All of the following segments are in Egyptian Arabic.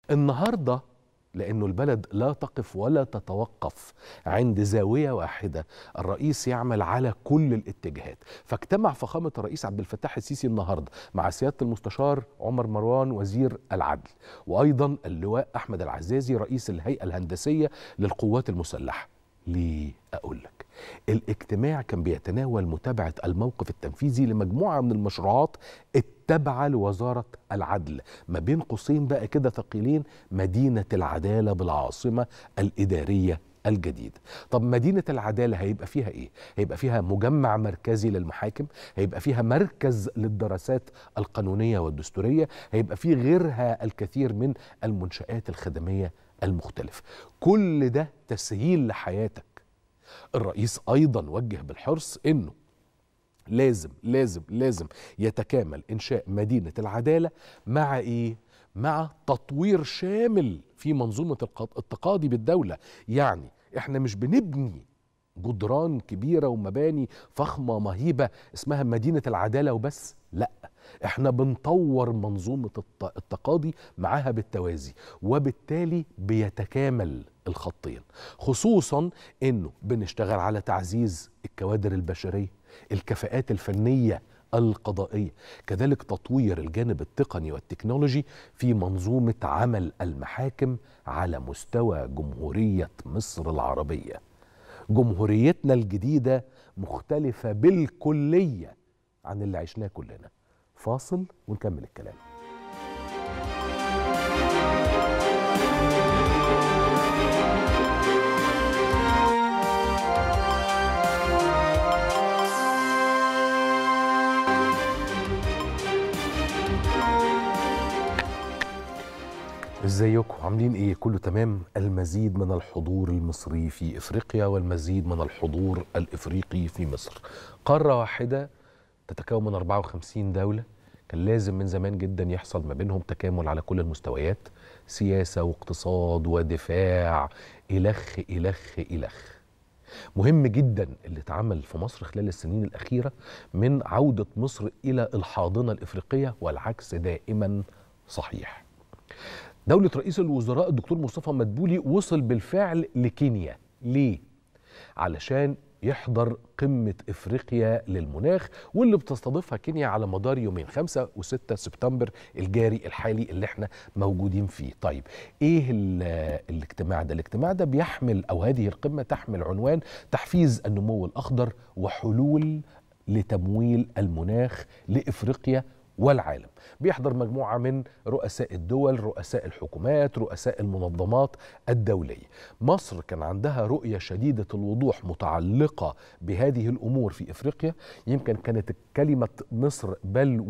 النهارده لانه البلد لا تقف ولا تتوقف عند زاويه واحده الرئيس يعمل على كل الاتجاهات فاجتمع فخامه الرئيس عبد الفتاح السيسي النهارده مع سياده المستشار عمر مروان وزير العدل وايضا اللواء احمد العزازي رئيس الهيئه الهندسيه للقوات المسلحه ليه اقول لك الاجتماع كان بيتناول متابعه الموقف التنفيذي لمجموعه من المشروعات التابعه لوزاره العدل ما بين قوسين بقى كده ثقيلين مدينه العداله بالعاصمه الاداريه الجديد طب مدينة العدالة هيبقى فيها ايه؟ هيبقى فيها مجمع مركزي للمحاكم هيبقى فيها مركز للدراسات القانونية والدستورية هيبقى فيه غيرها الكثير من المنشآت الخدمية المختلفة كل ده تسهيل لحياتك الرئيس ايضا وجه بالحرص انه لازم لازم لازم يتكامل انشاء مدينه العداله مع ايه مع تطوير شامل في منظومه التقاضي بالدوله يعني احنا مش بنبني جدران كبيره ومباني فخمه مهيبه اسمها مدينه العداله وبس لا احنا بنطور منظومه التقاضي معاها بالتوازي وبالتالي بيتكامل الخطين خصوصا انه بنشتغل على تعزيز الكوادر البشريه الكفاءات الفنيه القضائيه كذلك تطوير الجانب التقني والتكنولوجي في منظومه عمل المحاكم على مستوى جمهوريه مصر العربيه جمهوريتنا الجديده مختلفه بالكليه عن اللي عشناه كلنا فاصل ونكمل الكلام ازيكم عاملين ايه كله تمام المزيد من الحضور المصري في افريقيا والمزيد من الحضور الافريقي في مصر قاره واحده تتكون من 54 دوله كان لازم من زمان جدا يحصل ما بينهم تكامل على كل المستويات سياسه واقتصاد ودفاع الخ الخ الخ مهم جدا اللي اتعمل في مصر خلال السنين الاخيره من عوده مصر الى الحاضنه الافريقيه والعكس دائما صحيح دولة رئيس الوزراء الدكتور مصطفى مدبولي وصل بالفعل لكينيا ليه؟ علشان يحضر قمة إفريقيا للمناخ واللي بتستضيفها كينيا على مدار يومين 5 و6 سبتمبر الجاري الحالي اللي احنا موجودين فيه طيب إيه الاجتماع ده؟ الاجتماع ده بيحمل أو هذه القمة تحمل عنوان تحفيز النمو الأخضر وحلول لتمويل المناخ لإفريقيا والعالم بيحضر مجموعة من رؤساء الدول رؤساء الحكومات رؤساء المنظمات الدولية مصر كان عندها رؤية شديدة الوضوح متعلقة بهذه الأمور في إفريقيا يمكن كانت كلمة مصر بل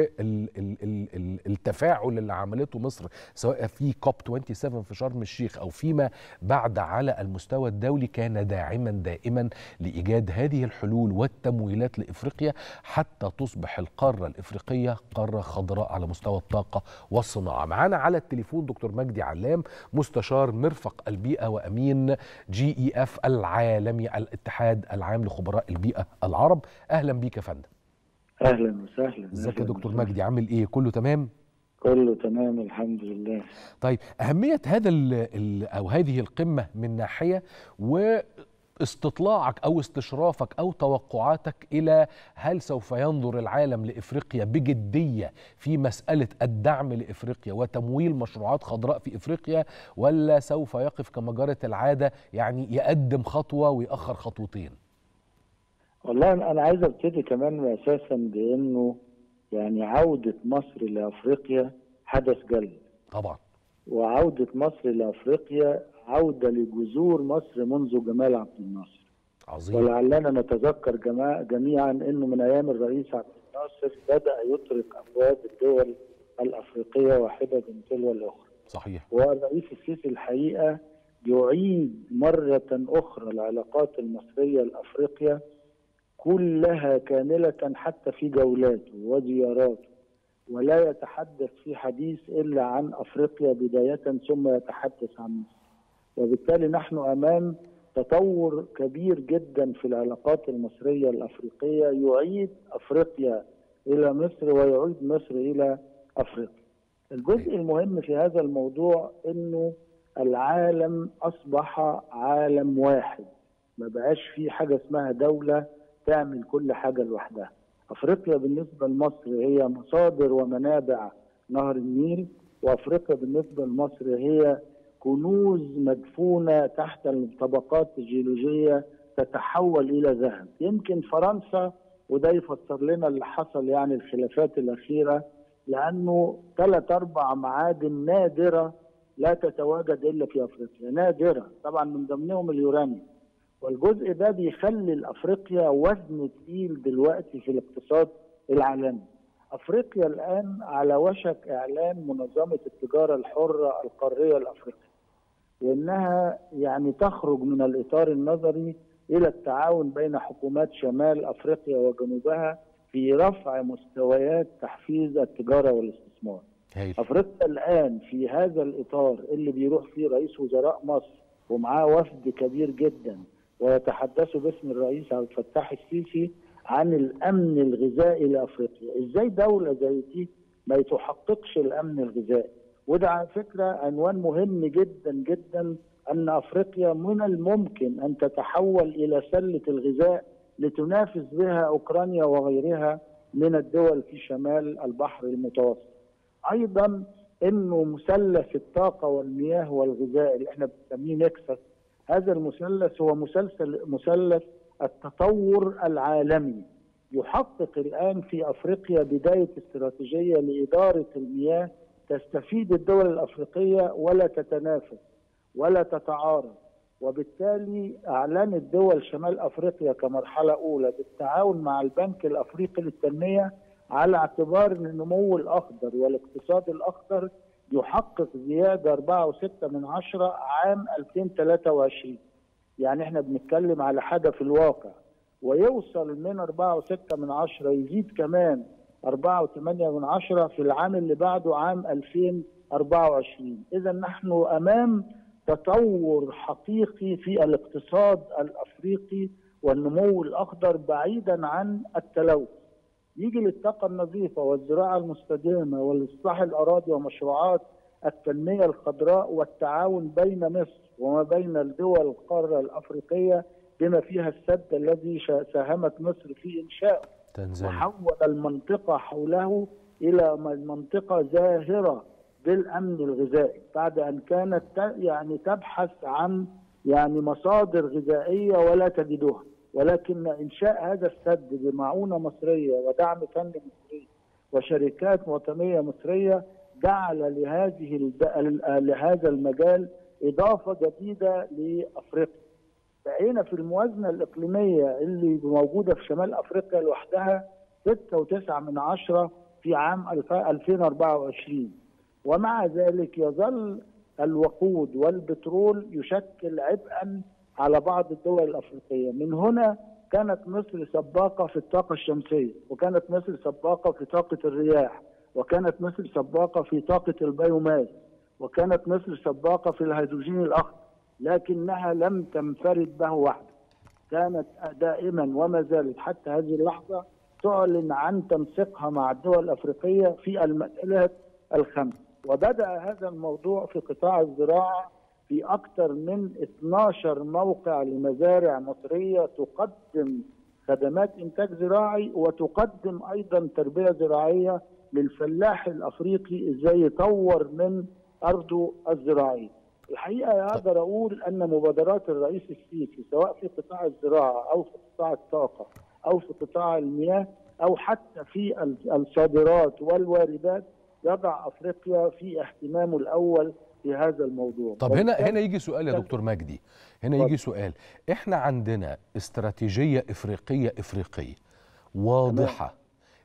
والتفاعل اللي عملته مصر سواء في كوب 27 في شرم الشيخ أو فيما بعد على المستوى الدولي كان داعما دائما لإيجاد هذه الحلول والتمويلات لإفريقيا حتى تصبح القارة الإفريقية قارة خضراء على مستوى الطاقة والصناعة معانا على التليفون دكتور مجدي علام مستشار مرفق البيئة وأمين جي إي أف العالمي الاتحاد العام لخبراء البيئة العرب أهلا بيك يا فندم أهلا وسهلا ازيك يا دكتور مجدي عامل إيه كله تمام كله تمام الحمد لله طيب أهمية هذا ال ال أو هذه القمة من ناحية و استطلاعك او استشرافك او توقعاتك الى هل سوف ينظر العالم لافريقيا بجديه في مساله الدعم لافريقيا وتمويل مشروعات خضراء في افريقيا ولا سوف يقف كما جرت العاده يعني يقدم خطوه ويأخر خطوتين؟ والله انا عايز ابتدي كمان اساسا بانه يعني عوده مصر لافريقيا حدث جلد طبعا وعوده مصر لافريقيا عودة لجذور مصر منذ جمال عبد الناصر عظيم ولعلنا نتذكر جماعة جميعا أنه من أيام الرئيس عبد الناصر بدأ يطرق أبواب الدول الأفريقية واحدة تلو الأخرى صحيح والرئيس السيسي الحقيقة يعيد مرة أخرى العلاقات المصرية الأفريقية كلها كاملة حتى في جولاته وزياراته ولا يتحدث في حديث إلا عن أفريقيا بداية ثم يتحدث عن مصر وبالتالي نحن امام تطور كبير جدا في العلاقات المصريه الافريقيه يعيد افريقيا الى مصر ويعيد مصر الى افريقيا. الجزء المهم في هذا الموضوع انه العالم اصبح عالم واحد ما بقاش في حاجه اسمها دوله تعمل كل حاجه لوحدها افريقيا بالنسبه لمصر هي مصادر ومنابع نهر النيل وافريقيا بالنسبه لمصر هي كنوز مدفونه تحت الطبقات الجيولوجيه تتحول الى ذهب يمكن فرنسا وده يفسر لنا اللي حصل يعني الخلافات الاخيره لانه ثلاث اربع معادن نادره لا تتواجد الا في افريقيا نادره طبعا من ضمنهم اليورانيوم والجزء ده بيخلي لافريقيا وزن تقيل دلوقتي في الاقتصاد العالمي افريقيا الان على وشك اعلان منظمه التجاره الحره القاريه الافريقيه وانها يعني تخرج من الاطار النظري الى التعاون بين حكومات شمال افريقيا وجنوبها في رفع مستويات تحفيز التجاره والاستثمار. هايل. افريقيا الان في هذا الاطار اللي بيروح فيه رئيس وزراء مصر ومعاه وفد كبير جدا ويتحدثوا باسم الرئيس عبد الفتاح السيسي عن الامن الغذائي لافريقيا، ازاي دوله زي دي ما تحققش الامن الغذائي؟ وده على فكره عنوان مهم جدا جدا ان افريقيا من الممكن ان تتحول الى سله الغذاء لتنافس بها اوكرانيا وغيرها من الدول في شمال البحر المتوسط. ايضا انه مثلث الطاقه والمياه والغذاء اللي احنا بنسميه نكسس هذا المثلث هو مسلسل مثلث التطور العالمي يحقق الان في افريقيا بدايه استراتيجيه لاداره المياه تستفيد الدول الافريقيه ولا تتنافس ولا تتعارض وبالتالي اعلنت دول شمال افريقيا كمرحله اولى بالتعاون مع البنك الافريقي للتنميه على اعتبار ان النمو الاخضر والاقتصاد الاخضر يحقق زياده 4.6 من عشرة عام 2023 يعني احنا بنتكلم على حاجه في الواقع ويوصل من 4.6 من عشرة يزيد كمان 4.8 من عشرة في العام اللي بعده عام 2024 اذا نحن امام تطور حقيقي في الاقتصاد الافريقي والنمو الاخضر بعيدا عن التلوث يجي للطاقة النظيفة والزراعة المستدامة والإصلاح الأراضي ومشروعات التنمية الخضراء والتعاون بين مصر وما بين الدول القارة الأفريقية بما فيها السد الذي ساهمت مصر في إنشائه تنزانيا وحول المنطقة حوله إلى منطقة زاهرة بالأمن الغذائي بعد أن كانت يعني تبحث عن يعني مصادر غذائية ولا تجدها ولكن انشاء هذا السد بمعونه مصريه ودعم فني مصري وشركات وطنيه مصريه جعل لهذه الد... لهذا المجال اضافه جديده لافريقيا. بقينا في الموازنه الاقليميه اللي موجوده في شمال افريقيا لوحدها 6.9 من عشرة في عام 2024 ومع ذلك يظل الوقود والبترول يشكل عبئا على بعض الدول الافريقيه، من هنا كانت مصر سباقه في الطاقه الشمسيه، وكانت مصر سباقه في طاقه الرياح، وكانت مصر سباقه في طاقه البيوماس، وكانت مصر سباقه في الهيدروجين الاخضر، لكنها لم تنفرد به وحدها. كانت دائما وما زالت حتى هذه اللحظه تعلن عن تنسيقها مع الدول الافريقيه في المسألة الخمس، وبدا هذا الموضوع في قطاع الزراعه في أكثر من 12 موقع لمزارع مصرية تقدم خدمات إنتاج زراعي وتقدم أيضا تربية زراعية للفلاح الأفريقي إزاي يطور من أرضه الزراعية الحقيقة أقدر أقول أن مبادرات الرئيس السيسي سواء في قطاع الزراعة أو في قطاع الطاقة أو في قطاع المياه أو حتى في الصادرات والواردات يضع أفريقيا في اهتمامه الأول في هذا الموضوع طب هنا هنا يجي سؤال يا دكتور مجدي هنا يجي سؤال احنا عندنا استراتيجيه افريقيه افريقيه واضحه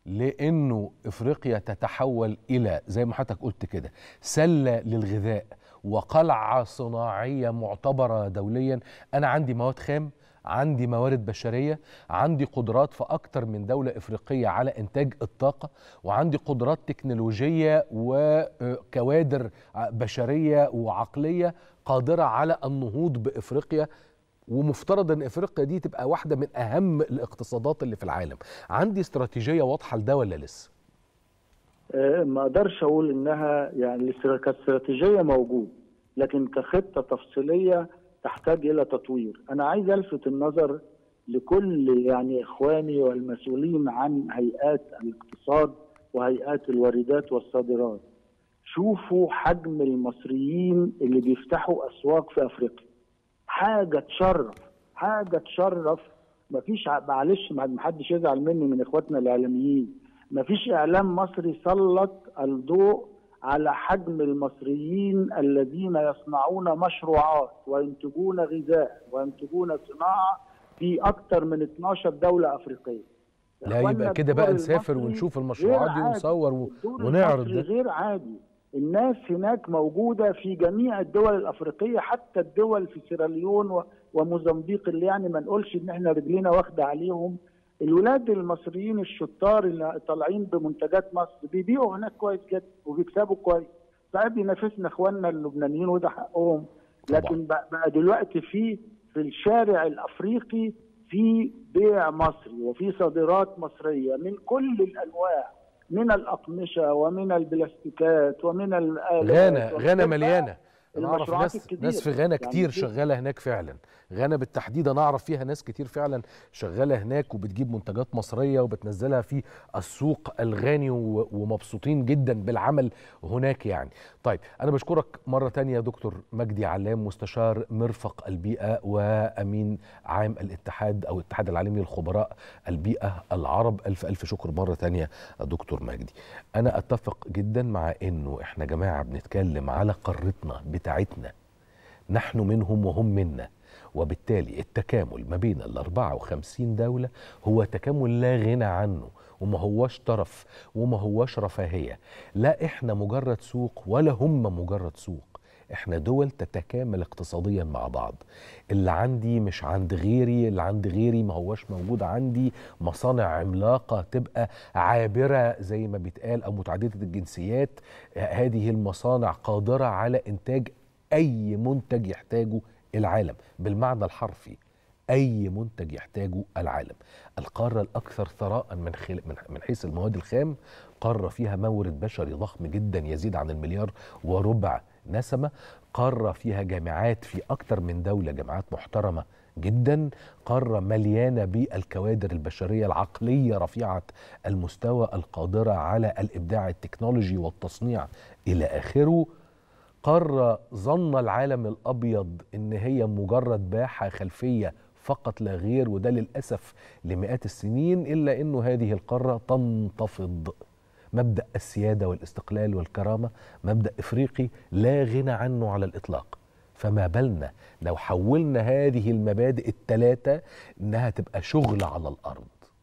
لانه افريقيا تتحول الى زي ما حضرتك قلت كده سله للغذاء وقلعه صناعيه معتبره دوليا انا عندي مواد خام عندي موارد بشريه عندي قدرات في اكتر من دوله افريقيه على انتاج الطاقه وعندي قدرات تكنولوجيه وكوادر بشريه وعقليه قادره على النهوض بافريقيا ومفترض ان افريقيا دي تبقى واحده من اهم الاقتصادات اللي في العالم عندي استراتيجيه واضحه لده ولا لسه آه، ما اقدرش اقول انها يعني الاسترا- كاستراتيجيه موجود لكن كخطه تفصيليه تحتاج الى تطوير انا عايز الفت النظر لكل يعني اخواني والمسؤولين عن هيئات الاقتصاد وهيئات الواردات والصادرات شوفوا حجم المصريين اللي بيفتحوا اسواق في افريقيا حاجه تشرف حاجه تشرف مفيش ع- معلش ما حدش يزعل مني من اخواتنا الاعلاميين مفيش اعلام مصري سلط الضوء على حجم المصريين الذين يصنعون مشروعات وينتجون غذاء وينتجون صناعه في اكثر من 12 دوله افريقيه لا إخواننا يبقى كده بقى الدور نسافر المصري ونشوف غير المشروعات دي عادي. ونصور و... الدور ونعرض المصري ده غير عادي الناس هناك موجوده في جميع الدول الافريقيه حتى الدول في سيراليون و- وموزمبيق اللي يعني ما نقولش ان احنا رجلينا واخده عليهم الولاد المصريين الشطار اللي طالعين بمنتجات مصر بيبيعوا هناك كويس جدا وبيكسبوا كويس ساعات بينافسنا اخواننا اللبنانيين وده حقهم طبعا. لكن بقى بقى دلوقتي في في الشارع الافريقي في بيع مصري وفي صادرات مصريه من كل الانواع من الاقمشه ومن البلاستيكات ومن الآلات غانا ومن غانا بقى مليانه انا اعرف المشروعات ناس الكتير. ناس في غانا يعني كتير في- شغاله هناك فعلا غانا بالتحديد انا اعرف فيها ناس كتير فعلا شغاله هناك وبتجيب منتجات مصريه وبتنزلها في السوق الغاني و- ومبسوطين جدا بالعمل هناك يعني طيب انا بشكرك مره تانية يا دكتور مجدي علام مستشار مرفق البيئه وامين عام الاتحاد او الاتحاد العالمي للخبراء البيئه العرب الف الف شكر مره تانية يا دكتور مجدي انا اتفق جدا مع انه احنا جماعه بنتكلم على قارتنا بتاعتنا نحن منهم وهم منا وبالتالي التكامل ما بين ال 54 دولة هو تكامل لا غنى عنه وما هواش طرف وما هواش رفاهية لا احنا مجرد سوق ولا هم مجرد سوق احنا دول تتكامل اقتصاديا مع بعض اللي عندي مش عند غيري اللي عند غيري ما هواش موجود عندي مصانع عملاقة تبقى عابرة زي ما بيتقال أو متعددة الجنسيات هذه المصانع قادرة على إنتاج أي منتج يحتاجه العالم بالمعنى الحرفي أي منتج يحتاجه العالم القارة الأكثر ثراء من, خل... من من حيث المواد الخام قارة فيها مورد بشري ضخم جدا يزيد عن المليار وربع نسمة قارة فيها جامعات في أكثر من دولة جامعات محترمة جدا قارة مليانة بالكوادر البشرية العقلية رفيعة المستوى القادرة على الإبداع التكنولوجي والتصنيع إلى آخره قارة ظن العالم الأبيض إن هي مجرد باحة خلفية فقط لا غير وده للأسف لمئات السنين إلا أنه هذه القارة تنتفض مبدأ السيادة والاستقلال والكرامة مبدأ إفريقي لا غنى عنه على الإطلاق فما بالنا لو حولنا هذه المبادئ الثلاثة إنها تبقى شغل على الأرض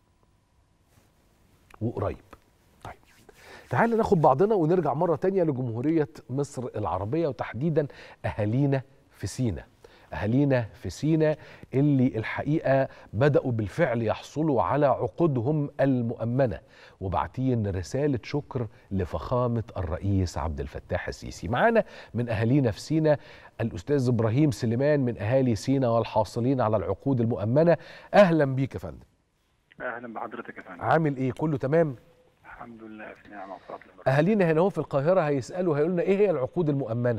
وقريب طيب تعال ناخد بعضنا ونرجع مرة تانية لجمهورية مصر العربية وتحديدا أهالينا في سينا أهالينا في سينا اللي الحقيقة بدأوا بالفعل يحصلوا على عقودهم المؤمنة وبعتين رسالة شكر لفخامة الرئيس عبد الفتاح السيسي معانا من أهالينا في سينا الأستاذ إبراهيم سليمان من أهالي سينا والحاصلين على العقود المؤمنة أهلا بيك يا فندم اهلا بحضرتك يا فندم عامل إيه كله تمام الحمد لله في نعمه وفضل من ربنا. أهالينا هنا هو في القاهرة هيسألوا هيقولوا لنا إيه هي العقود المؤمنة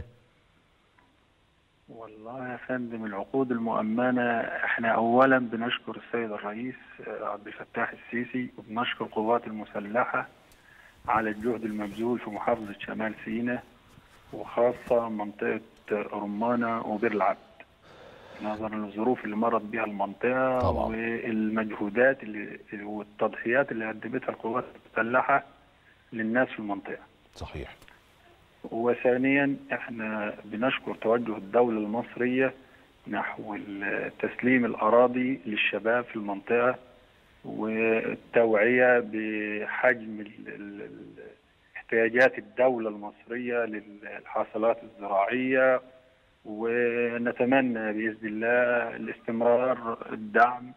والله يا فندم العقود المؤمنه احنا اولا بنشكر السيد الرئيس آه، عبد الفتاح السيسي وبنشكر القوات المسلحه على الجهد المبذول في محافظه شمال سيناء وخاصه منطقه رمانه وبير العبد نظرا للظروف اللي مرت بها المنطقه طبعا. والمجهودات اللي والتضحيات اللي قدمتها القوات المسلحه للناس في المنطقه صحيح وثانيا احنا بنشكر توجه الدولة المصرية نحو ال- تسليم الأراضي للشباب في المنطقة والتوعية بحجم ال- ال- ال- احتياجات الدولة المصرية للحاصلات الزراعية ونتمنى بإذن الله الاستمرار الدعم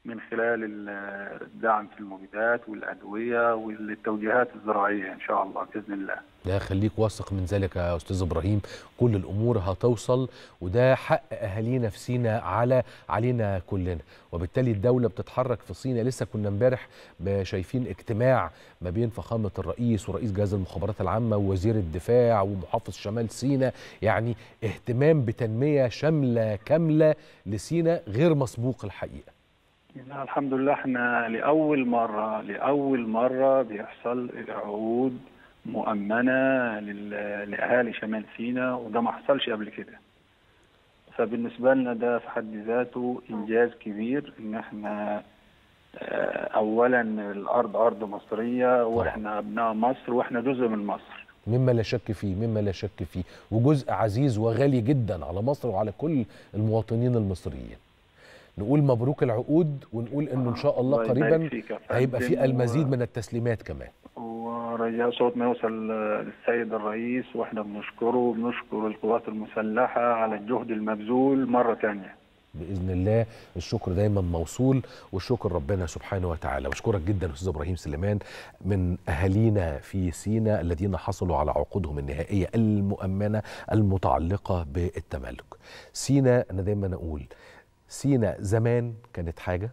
من خلال ال- الدعم في المبيدات والادويه والتوجيهات الزراعيه ان شاء الله باذن الله. لا خليك واثق من ذلك يا استاذ ابراهيم كل الامور هتوصل وده حق اهالينا في سينا على علينا كلنا وبالتالي الدوله بتتحرك في سينا لسه كنا امبارح ب- شايفين اجتماع ما بين فخامه الرئيس ورئيس جهاز المخابرات العامه ووزير الدفاع ومحافظ شمال سينا يعني اهتمام بتنميه شامله كامله لسينا غير مسبوق الحقيقه لا، الحمد لله احنا لاول مره لاول مره بيحصل عقود مؤمنه لل- لاهالي شمال سيناء وده ما حصلش قبل كده. فبالنسبه لنا ده في حد ذاته انجاز كبير ان احنا آه، اولا الارض ارض مصريه واحنا ابناء مصر واحنا جزء من مصر. مما لا شك فيه مما لا شك فيه وجزء عزيز وغالي جدا على مصر وعلى كل المواطنين المصريين نقول مبروك العقود ونقول انه ان شاء الله الله يبارك قريبا فيك يا هيبقى فندم، في المزيد و- من التسليمات كمان ورجاء صوت ما يوصل للسيد الرئيس واحنا بنشكره وبنشكر القوات المسلحة على الجهد المبذول مرة ثانية باذن الله الشكر دايما موصول والشكر ربنا سبحانه وتعالى بشكرك جدا استاذ ابراهيم سليمان من اهالينا في سينا الذين حصلوا على عقودهم النهائيه المؤمنه المتعلقه بالتملك سينا انا دايما اقول سينا زمان كانت حاجه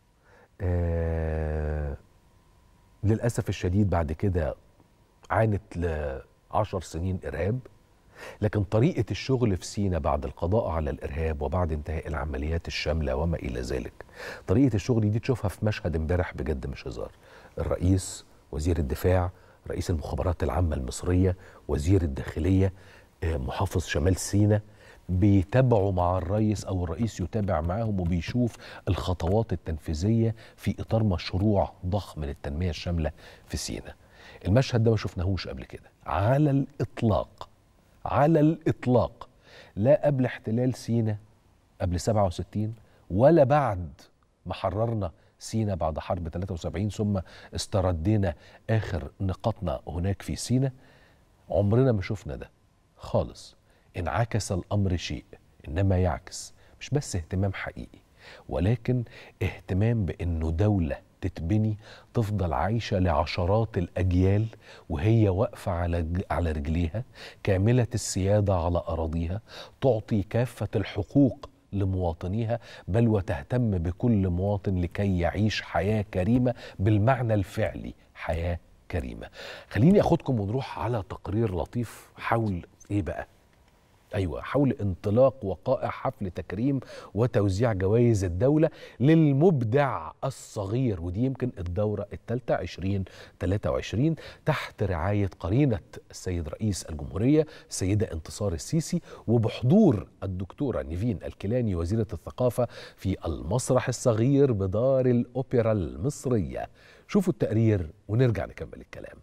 آه للاسف الشديد بعد كده عانت لعشر سنين ارهاب لكن طريقة الشغل في سينا بعد القضاء على الإرهاب وبعد انتهاء العمليات الشاملة وما إلى ذلك طريقة الشغل دي تشوفها في مشهد امبارح بجد مش هزار الرئيس وزير الدفاع رئيس المخابرات العامة المصرية وزير الداخلية آه، محافظ شمال سينا بيتابعوا مع الرئيس او الرئيس يتابع معاهم وبيشوف الخطوات التنفيذيه في اطار مشروع ضخم للتنميه الشامله في سينا. المشهد ده ما شفناهوش قبل كده على الاطلاق على الاطلاق لا قبل احتلال سينا قبل 67 ولا بعد ما حررنا سينا بعد حرب 73 ثم استردينا اخر نقاطنا هناك في سينا عمرنا ما شفنا ده خالص انعكس الامر شيء انما يعكس مش بس اهتمام حقيقي ولكن اهتمام بانه دوله تتبني تفضل عايشه لعشرات الاجيال وهي واقفه على ج- على رجليها كامله السياده على اراضيها تعطي كافه الحقوق لمواطنيها بل وتهتم بكل مواطن لكي يعيش حياه كريمه بالمعنى الفعلي حياه كريمه. خليني اخدكم ونروح على تقرير لطيف حول ايه بقى؟ ايوه حول انطلاق وقائع حفل تكريم وتوزيع جوائز الدوله للمبدع الصغير ودي يمكن الدوره الثالثه 2023 تحت رعايه قرينه السيد رئيس الجمهوريه السيده انتصار السيسي وبحضور الدكتوره نيفين الكيلاني وزيره الثقافه في المسرح الصغير بدار الاوبرا المصريه شوفوا التقرير ونرجع نكمل الكلام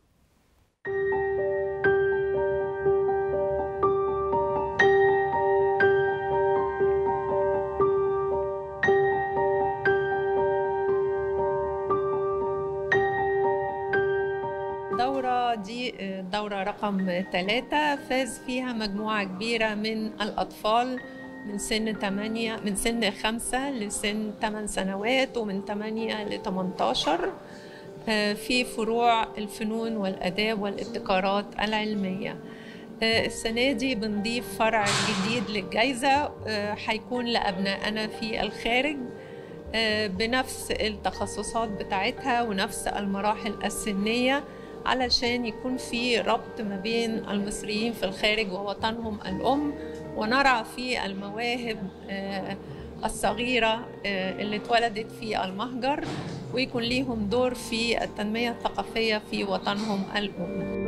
الدورة دي الدورة رقم ثلاثة فاز فيها مجموعة كبيرة من الأطفال من سن 8 من سن 5 لسن 8 سنوات ومن 8 ل 18 آه، في فروع الفنون والآداب والابتكارات العلمية آه، السنة دي بنضيف فرع جديد للجائزة آه، هيكون لأبنائنا في الخارج آه، بنفس التخصصات بتاعتها ونفس المراحل السنية علشان يكون في ربط ما بين المصريين في الخارج ووطنهم الأم ونرعى في المواهب آه، الصغيرة آه، اللي اتولدت في المهجر ويكون ليهم دور في التنمية الثقافية في وطنهم الأم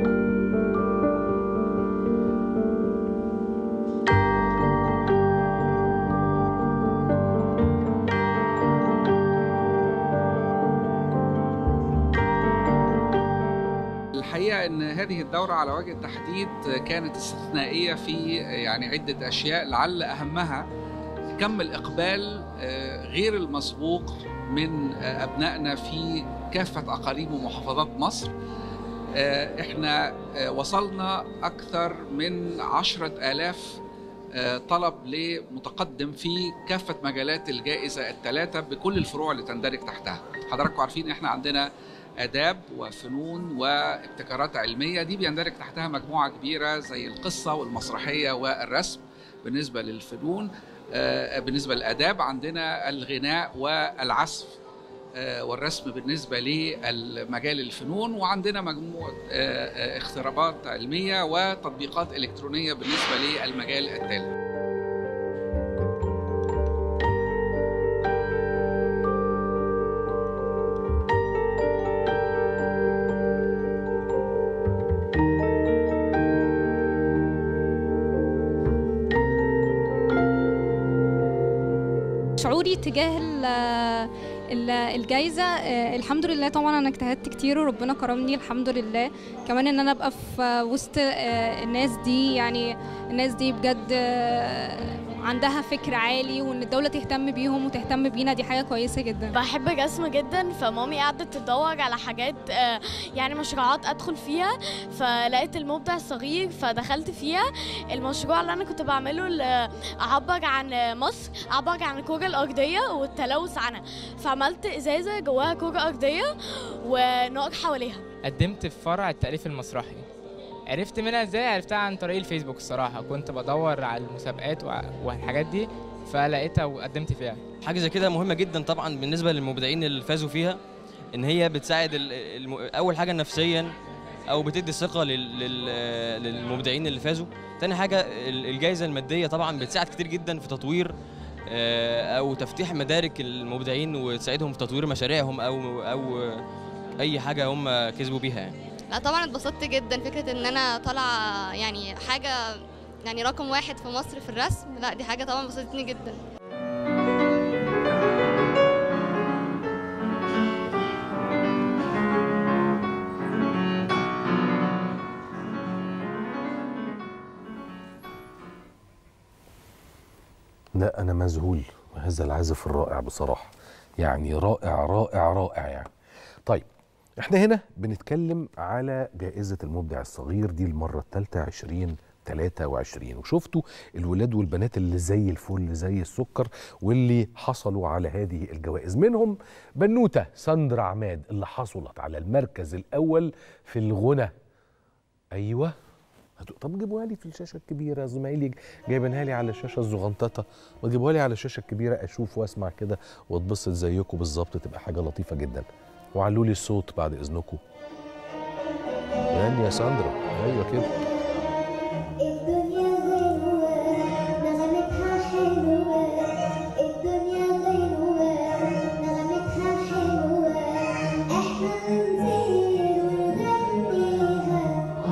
الحقيقه ان هذه الدوره على وجه التحديد كانت استثنائيه في يعني عده اشياء لعل اهمها كم الاقبال آه، غير المسبوق من آه، ابنائنا في كافه اقاليم ومحافظات مصر آه، احنا آه، وصلنا اكثر من عشرة آلاف آه، طلب لمتقدم في كافه مجالات الجائزه الثلاثه بكل الفروع اللي تندرج تحتها حضراتكم عارفين احنا عندنا آداب وفنون وابتكارات علمية دي بيندرج تحتها مجموعة كبيرة زي القصة والمسرحية والرسم بالنسبة للفنون آه، بالنسبة للآداب عندنا الغناء والعزف آه، والرسم بالنسبة لمجال الفنون وعندنا مجموعة آه، آه، اختراقات علمية وتطبيقات إلكترونية بالنسبة للمجال الثالث شعوري تجاه ال- ال- الجايزة آه، الحمد لله طبعا أنا اجتهدت كتير وربنا كرمني الحمد لله كمان إن أنا أبقى في وسط آه، الناس دي يعني الناس دي بجد آه، عندها فكر عالي وإن الدولة تهتم بيهم وتهتم بينا دي حاجة كويسة جدا بحب الرسم جدا فمامي قعدت تدور على حاجات آه، يعني مشروعات ادخل فيها فلقيت المبدع الصغير فدخلت فيها المشروع اللي انا كنت بعمله ل- اعبر عن مصر اعبر عن الكره الارضيه والتلوث عنها فعملت ازازه جواها كره ارضيه ونار حواليها قدمت في فرع التأليف المسرحي عرفت منها ازاي عرفتها عن طريق الفيسبوك الصراحة كنت بدور على المسابقات وع- والحاجات دي فلقيتها وقدمت فيها حاجه زي كده مهمه جدا طبعا بالنسبه للمبدعين اللي فازوا فيها ان هي بتساعد ال- الم... اول حاجه نفسيا او بتدي ثقه لل... لل... للمبدعين اللي فازوا تاني حاجه ال- الجائزه الماديه طبعا بتساعد كتير جدا في تطوير آه، او تفتيح مدارك المبدعين وتساعدهم في تطوير مشاريعهم او او اي حاجه هم كسبوا بيها يعني لا طبعا اتبسطت جدا فكرة ان انا طالعة يعني حاجة يعني رقم واحد في مصر في الرسم لا دي حاجة طبعا بسطتني جدا لا انا مذهول هذا العازف الرائع بصراحه يعني رائع رائع رائع يعني طيب احنا هنا بنتكلم على جائزه المبدع الصغير دي المره الثالثه 20 23 وشفتوا الولاد والبنات اللي زي الفل زي السكر واللي حصلوا على هذه الجوائز منهم بنوته ساندرا عماد اللي حصلت على المركز الاول في الغنى ايوه هتق- طب جيبوها لي في الشاشه الكبيره زمايلي جايبينها لي على الشاشه الزغنططه وجيبوها لي على الشاشه الكبيره اشوف واسمع كده واتبسط زيكم بالظبط تبقى حاجه لطيفه جدا وعلوا لي الصوت بعد اذنكم يعني يا ساندرا ايوه كده الدنيا غنوة نغمتها حلوة الدنيا غنوة نغمتها حلوة احنا نطير ونغنيها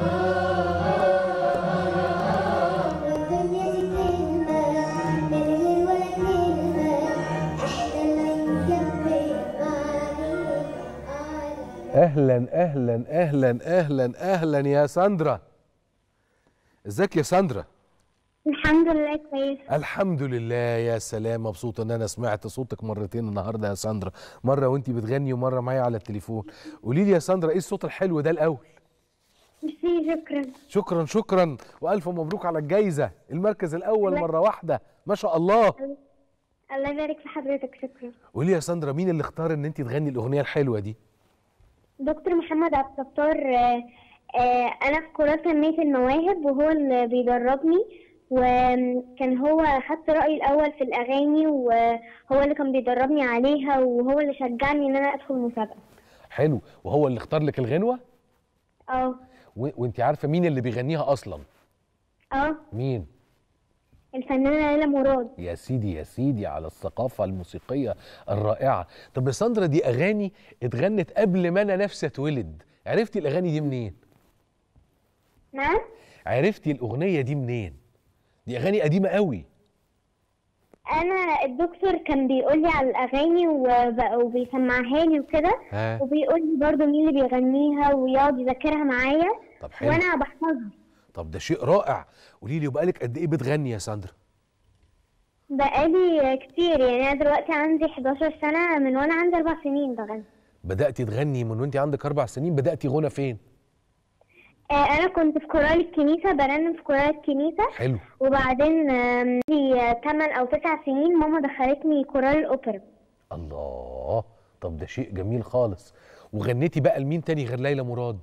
والدنيا دي كلمة من غير ولا كلمة احنا اللي نكمل بعدين اهلا اهلا اهلا اهلا اهلا يا ساندرا ازيك يا ساندرا الحمد لله كويس الحمد لله يا سلام مبسوط ان انا سمعت صوتك مرتين النهارده يا ساندرا مره وانت بتغني ومره معايا على التليفون قولي لي يا ساندرا ايه الصوت الحلو ده الاول ميرسي شكرا شكرا شكرا والف مبروك على الجايزه المركز الاول الله- مره واحده ما شاء الله الله يبارك في حضرتك شكرا قولي يا ساندرا مين اللي اختار ان انت تغني الاغنيه الحلوه دي دكتور محمد عبد الستار آه، آه، انا في كليه تنميه المواهب وهو اللي بيدربني وكان هو خدت رايي الاول في الاغاني وهو اللي كان بيدربني عليها وهو اللي شجعني ان انا ادخل مسابقه حلو وهو اللي اختار لك الغنوه اه و... وانت عارفه مين اللي بيغنيها اصلا اه مين الفنانه ليلى مراد يا سيدي يا سيدي على الثقافة الموسيقية الرائعة طب يا ساندرا دي أغاني اتغنت قبل ما أنا نفسي أتولد عرفتي الأغاني دي منين؟ نعم عرفتي الأغنية دي منين؟ دي أغاني قديمة قوي انا الدكتور كان بيقول لي على الاغاني وب- وبيسمعها لي وكده ها وبيقول لي برضه مين اللي بيغنيها ويقعد يذاكرها معايا طب حلو وانا بحفظها طب ده شيء رائع قولي لي وبقالك قد إيه بتغني يا ساندرا؟ بقالي كتير يعني انا دلوقتي عندي 11 سنه من وانا عندي اربع سنين بغني بدأتي تغني من وأنت عندك أربع سنين بدأتي غنى فين؟ آه، انا كنت في كورال الكنيسه برنم في كورال الكنيسه حلو وبعدين آم، في 8 او 9 سنين ماما دخلتني كورال الاوبرا الله طب ده شيء جميل خالص وغنيتي بقى لمين تاني غير ليلى مراد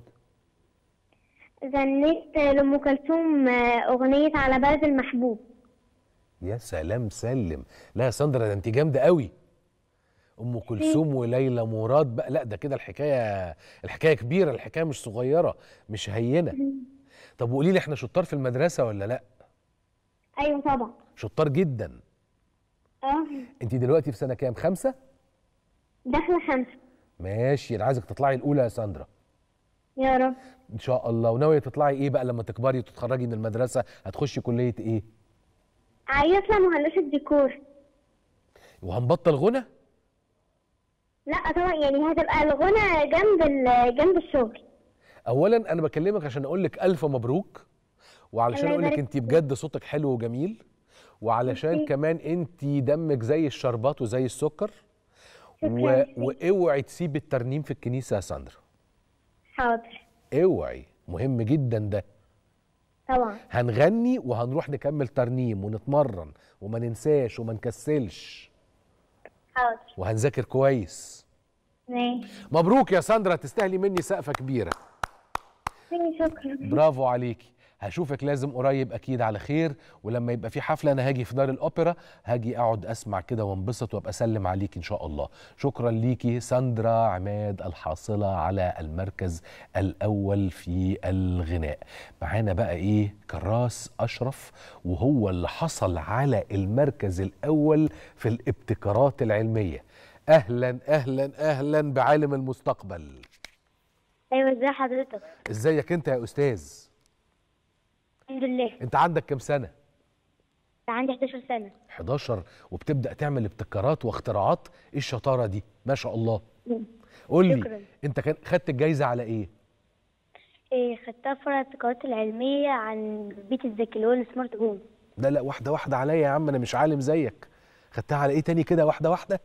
غنيت لام كلثوم آه، اغنيه على بلد المحبوب يا سلام سلم لا يا ساندرا ده انت جامده قوي ام كلثوم وليلى مراد بقى لا ده كده الحكايه الحكايه كبيره الحكايه مش صغيره مش هينه طب وقولي لي احنا شطار في المدرسه ولا لا ايوه طبعا شطار جدا اه انت دلوقتي في سنه كام خمسة داخله خمسه ماشي انا عايزك تطلعي الاولى يا ساندرا يا رب ان شاء الله وناويه تطلعي ايه بقى لما تكبري وتتخرجي من المدرسه هتخشي كليه ايه عايزه اطلع مهندسه ديكور وهنبطل غنى لا طبعا يعني هتبقى الغنى جنب ال- جنب الشغل اولا انا بكلمك عشان اقول لك الف مبروك وعلشان الله اقول لك يبارك انت بجد صوتك حلو وجميل وعلشان ميرسي. كمان انت دمك زي الشربات وزي السكر و... شكراً. واوعي تسيبي الترنيم في الكنيسه يا ساندرا حاضر اوعي مهم جدا ده طبعا هنغني وهنروح نكمل ترنيم ونتمرن وما ننساش وما نكسلش حاضر وهنذاكر كويس ماشي مبروك يا ساندرا تستاهلي مني سقفه كبيره شكرا برافو عليكي هشوفك لازم قريب اكيد على خير ولما يبقى في حفله انا هاجي في دار الاوبرا هاجي اقعد اسمع كده وانبسط وابقى اسلم عليك ان شاء الله شكرا ليكي ساندرا عماد الحاصله على المركز الاول في الغناء معانا بقى ايه كراس اشرف وهو اللي حصل على المركز الاول في الابتكارات العلميه اهلا اهلا اهلا بعالم المستقبل ايوه ازي حضرتك ازيك انت يا استاذ الحمد لله انت عندك كام سنه عندي 11 سنه 11 وبتبدا تعمل ابتكارات واختراعات ايه الشطاره دي ما شاء الله قول لي شكراً. انت كان خدت الجايزه على ايه إيه خدتها في فرع التقارات العلميه عن البيت الذكي اللي هو السمارت هوم لا لا واحده واحده عليا يا عم انا مش عالم زيك خدتها على ايه تاني كده واحده واحده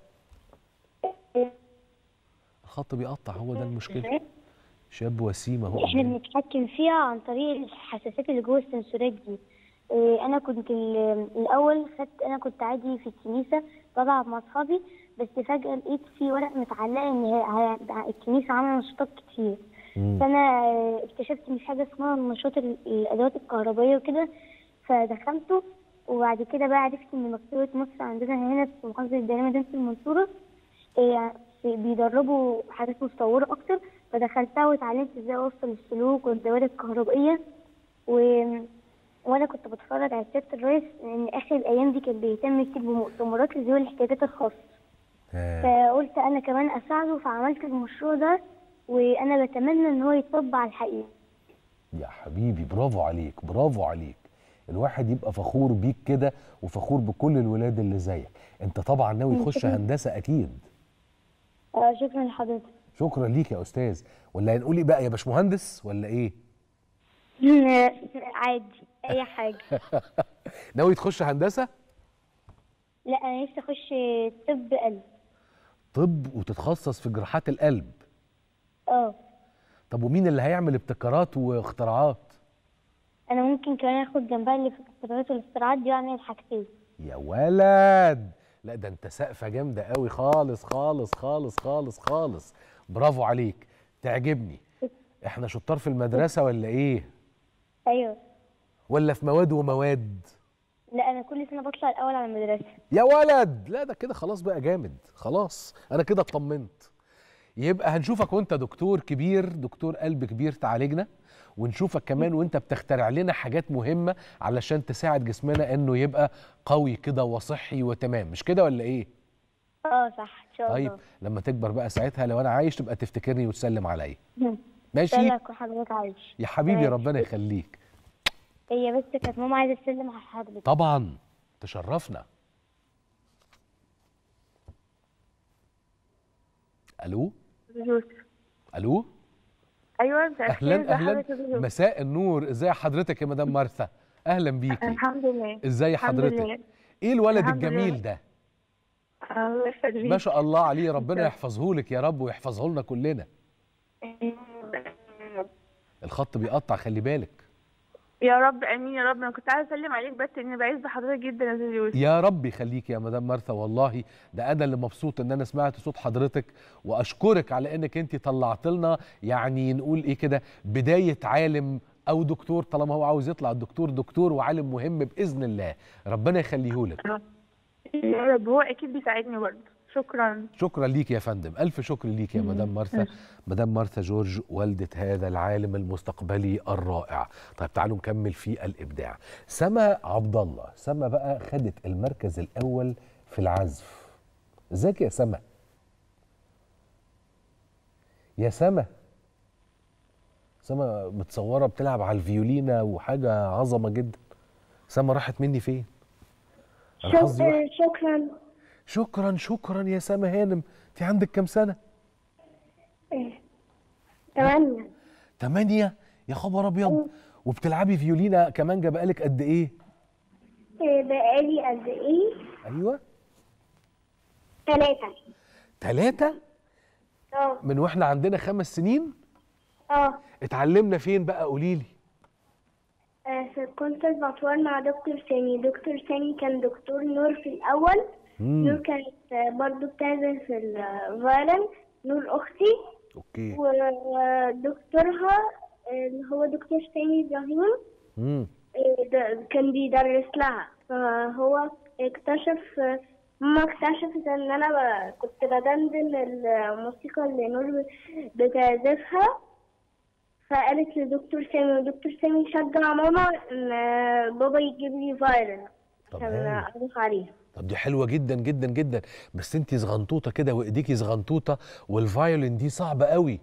الخط بيقطع هو ده المشكله شاب وسيم اهو احنا قدامي. بنتحكم فيها عن طريق الحساسات اللي جوه السنسورات دي إيه انا كنت ال- الاول خدت انا كنت عادي في الكنيسه بلعب مع اصحابي بس فجاه لقيت في ورق متعلقه ان هي هي- الكنيسه عامله نشاطات كتير مم. فانا آه، اكتشفت ان في حاجه اسمها نشاط ال- الادوات الكهربائيه وكده فدخلته وبعد كده بقى عرفت ان مكتبه مصر عندنا هنا في محافظه الدائره مدينه المنصوره إيه، في- بيدربوا حاجات متطوره اكتر فدخلتها واتعلمت ازاي اوصل السلوك والدوائر الكهربائيه و... وانا كنت بتفرج على سياده الرئيس ان اخر الايام دي كان بيهتم يكتب بمؤتمرات لذوي الاحتياجات الخاصه آه. فقلت انا كمان اساعده فعملت المشروع ده وانا بتمنى ان هو يتطبق على الحقيقه يا حبيبي برافو عليك برافو عليك الواحد يبقى فخور بيك كده وفخور بكل الولاد اللي زيك انت طبعا ناوي تخش شكراً. هندسه اكيد آه شكرا لحضرتك شكرا ليك يا استاذ ولا هنقول ايه بقى يا باشمهندس ولا ايه عادي اي حاجه ناوي تخش هندسه لا انا نفسي اخش طب قلب طب وتتخصص في جراحات القلب اه طب ومين اللي هيعمل ابتكارات واختراعات انا ممكن كمان اخد جنبها اللي في الابتكارات والاختراعات دي واعمل حاجتين يا ولد لا ده انت سقفه جامده قوي خالص خالص خالص خالص خالص برافو عليك تعجبني احنا شطار في المدرسه ولا ايه ايوه ولا في مواد ومواد لا انا كل سنه بطلع الاول على المدرسه يا ولد لا ده كده خلاص بقى جامد خلاص انا كده اطمنت يبقى هنشوفك وانت دكتور كبير دكتور قلب كبير تعالجنا ونشوفك كمان وانت بتخترع لنا حاجات مهمة علشان تساعد جسمنا انه يبقى قوي كده وصحي وتمام مش كده ولا ايه اه صح ان شاء طيب الله لما تكبر بقى ساعتها لو انا عايش تبقى تفتكرني وتسلم عليا مم. ماشي إن شاء الله يكون حضرتك عايش يا حبيبي تمام. ربنا يخليك هي بس كانت ماما عايزه تسلم على حضرتك طبعا تشرفنا الو يوسف الو ايوه مساء الخير، اهلا ازي اهلا حضرتك يا يوسف؟ مساء النور ازي حضرتك يا مدام مارثا اهلا بيكي الحمد لله ازاي الحمد حضرتك لله. ايه الولد الحمد الجميل لله. ده الله يخليك ما شاء الله عليه ربنا يحفظه لك يا رب ويحفظه لنا كلنا الخط بيقطع خلي بالك يا رب امين يا رب انا كنت عايزه اسلم عليك بس اني بعز بحضرتك جدا يا استاذ يوسف يا رب يخليك يا مدام مرثا والله ده انا اللي مبسوط ان انا سمعت صوت حضرتك واشكرك على انك انت طلعت لنا يعني نقول ايه كده بدايه عالم او دكتور طالما هو عاوز يطلع الدكتور دكتور وعالم مهم باذن الله ربنا يخليه لك يا رب هو اكيد بيساعدني برضه شكرا شكرا ليك يا فندم الف شكر ليك يا مدام مرثا مدام مرثا جورج والده هذا العالم المستقبلي الرائع طيب تعالوا نكمل في الابداع سما عبد الله سما بقى خدت المركز الاول في العزف ازيك يا سما يا سما سما متصوره بتلعب على الفيولينا وحاجه عظمه جدا سما راحت مني فين أنا حظي وحش. شكرا شكرا شكرا يا سما هانم انت عندك كام سنه تمانية تمانية يا خبر ابيض وبتلعبي فيولينا كمانجا بقالك قد ايه إيه، بقالي قد ايه ايوه ثلاثة ثلاثة اه من واحنا عندنا خمس سنين اه اتعلمنا فين بقى قولي لي آه، في الكونسرفاتوار مع دكتور سامي دكتور سامي كان دكتور نور في الأول نور كانت آه، برضو بتعزف في الفايلن نور أختي اوكي ودكتورها آه، اللي هو دكتور سامي إبراهيم امم آه، ده- كان بيدرس لها فهو اكتشف آه، ماما اكتشفت ان انا ب- كنت بدندن الموسيقى اللي نور بتعزفها فقالت لدكتور سامي ودكتور سامي شجع ماما ان بابا يجيب لي فايلن طب عشان هايل. اعزف عليها طب دي حلوه جدا جدا جدا بس انت زغنطوطه كده وايديكي زغنطوطه والفايولين دي صعبه قوي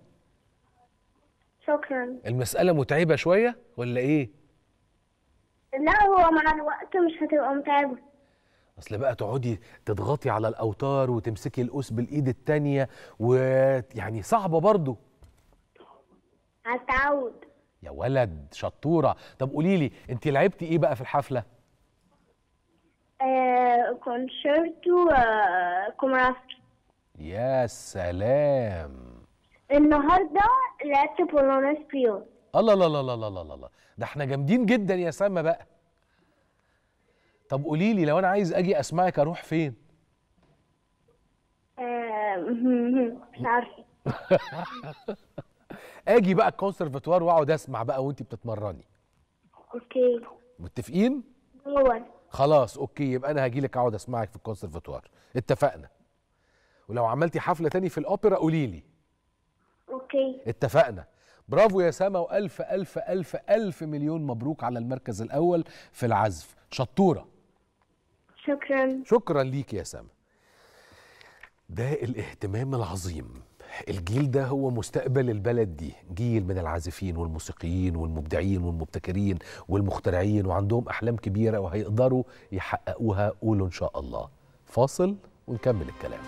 شكرا المساله متعبه شويه ولا ايه لا هو مع الوقت مش هتبقى متعبة اصل بقى تقعدي تضغطي على الاوتار وتمسكي القوس بالايد التانية ويعني صعبه برضو هتعود يا ولد شطوره طب قولي لي انت لعبتي ايه بقى في الحفله آه كونشيرتو آه كومراسكي يا سلام النهارده لعبت بولونيس بريو الله لا لا لا لا لا لا ده احنا جامدين جدا يا سما بقى طب قولي لي لو انا عايز اجي اسمعك اروح فين آه مش عارفة اجي بقى الكونسرفتوار واقعد اسمع بقى وانت بتتمرني اوكي متفقين هو خلاص اوكي يبقى انا هاجي لك اقعد اسمعك في الكونسرفتوار اتفقنا ولو عملتي حفله تاني في الاوبرا قولي لي اوكي اتفقنا برافو يا سما والف الف الف الف مليون مبروك على المركز الاول في العزف شطوره شكرا شكرا ليك يا سما ده الاهتمام العظيم الجيل ده هو مستقبل البلد دي جيل من العازفين والموسيقيين والمبدعين والمبتكرين والمخترعين وعندهم احلام كبيره وهيقدروا يحققوها قولوا ان شاء الله فاصل ونكمل الكلام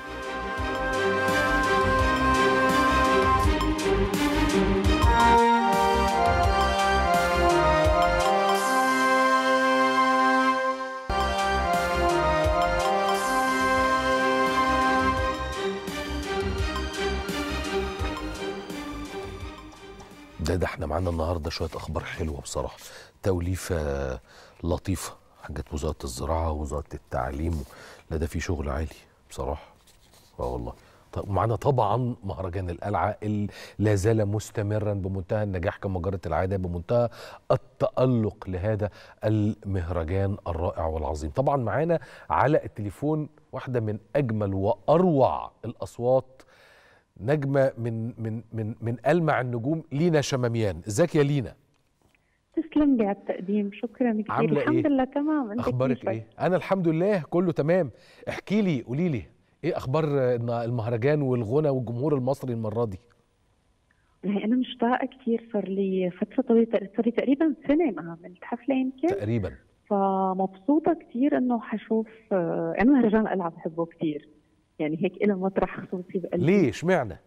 ده ده احنا معانا النهارده شويه اخبار حلوه بصراحه توليفه لطيفه حاجات وزاره الزراعه ووزاره التعليم لا ده في شغل عالي بصراحه اه والله طب معانا طبعا مهرجان القلعه اللي لا زال مستمرا بمنتهى النجاح كما جرت العاده بمنتهى التالق لهذا المهرجان الرائع والعظيم طبعا معانا على التليفون واحده من اجمل واروع الاصوات نجمه من من من من المع النجوم لينا شماميان ازيك يا لينا تسلم لي على التقديم شكرا كثير عاملة الحمد إيه؟ لله تمام انت اخبارك كيفك؟ ايه انا الحمد لله كله تمام احكي لي قولي لي ايه اخبار المهرجان والغنى والجمهور المصري المره دي يعني انا مشتاقه كثير صار لي فتره طويله صار لي تقريبا سنه ما عملت حفله يمكن تقريبا فمبسوطه كثير انه حشوف آه، انا مهرجان القلعه بحبه كثير يعني هيك له مطرح خصوصي بقلبي ليه اشمعنى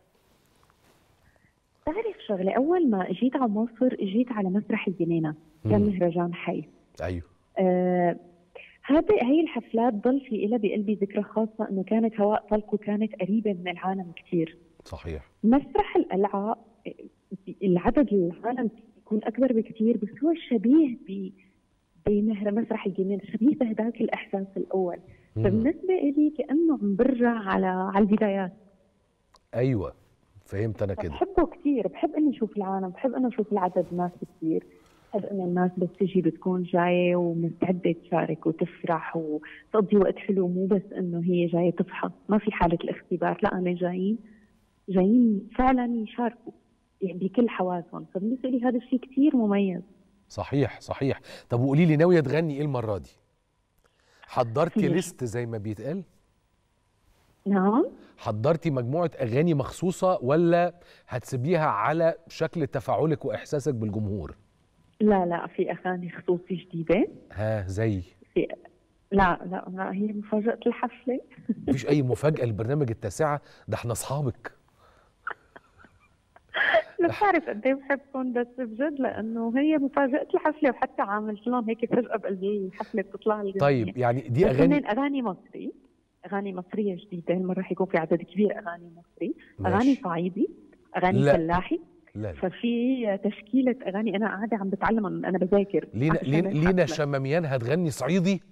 تعرف شغله اول ما اجيت على مصر اجيت على مسرح الجنينه كان مم. مهرجان حي ايوه آه هذه هي الحفلات ضل في إلها بقلبي ذكرى خاصة إنه كانت هواء طلق وكانت قريبة من العالم كثير صحيح مسرح القلعة العدد العالم يكون اكبر بكثير بس هو شبيه ب بمهر مسرح الجنين شبيه بهداك الاحساس الاول مم. فبالنسبه لي كانه عم برجع على على البدايات ايوه فهمت انا كده بحبه كثير بحب اني اشوف العالم بحب انه اشوف العدد ناس كثير بحب انه الناس بس تجي بتكون جايه ومستعده تشارك وتفرح وتقضي وقت حلو مو بس انه هي جايه تفحص ما في حاله الاختبار لا انا جايين جايين فعلا يشاركوا يعني بكل حواسهم فبالنسبه لي هذا الشيء كثير مميز صحيح صحيح طب وقولي لي ناويه تغني ايه المره دي حضرتي في- ليست زي ما بيتقال نعم حضرتي مجموعه اغاني مخصوصه ولا هتسيبيها على شكل تفاعلك واحساسك بالجمهور لا لا في اغاني خصوصي جديده ها زي في لا لا لا هي مفاجاه الحفله مفيش اي مفاجاه لبرنامج التاسعه ده احنا اصحابك لا بعرف قد ايه بحبكم بس بجد لانه هي مفاجاه الحفله وحتى عاملت لهم هيك فجاه بقلبي الحفله بتطلع الجميع. طيب يعني دي بس اغاني هنن اغاني مصري اغاني مصريه جديده هالمره رح يكون في عدد كبير اغاني مصري ماشي. اغاني صعيدي اغاني لا. فلاحي لا لا. ففي تشكيله اغاني انا قاعده عم بتعلمها من انا بذاكر لينا عشان لينا, لينا الحفلة. شماميان هتغني صعيدي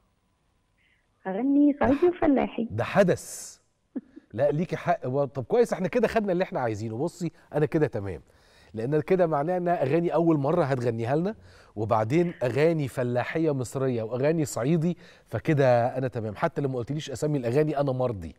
اغني صعيدي وفلاحي ده حدث لا ليكي حق و- طب كويس احنا كده خدنا اللي احنا عايزينه بصي انا كده تمام لان كده معناه انها اغاني اول مره هتغنيها لنا وبعدين اغاني فلاحيه مصريه واغاني صعيدي فكده انا تمام حتى لما قلتليش اسامي الاغاني انا مرضي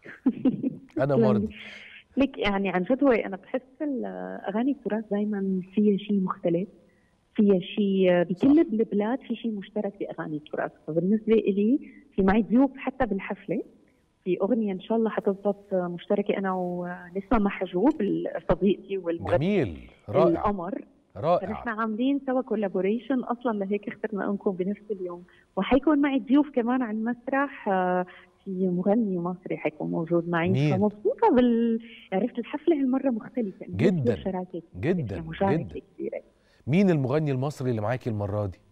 انا مرضي لك يعني عن جد هو انا بحس ال- اغاني التراث دائما فيها شيء مختلف فيها شيء بكل البلاد في شيء مشترك باغاني التراث فبالنسبه لي في معي ضيوف حتى بالحفله في اغنيه ان شاء الله حتضبط مشتركه انا ونسمه محجوب صديقتي والمغني جميل رائع القمر رائع فنحن عاملين سوا كولابوريشن اصلا لهيك اخترنا انكم بنفس اليوم وحيكون معي ضيوف كمان على المسرح آه، في مغني مصري حيكون موجود معي مين؟ فمبسوطه بال عرفت الحفله هالمره مختلفه إنه جداً، فيها شراكه جدا مشاركه جدا كبيره مين المغني المصري اللي معاكي المره دي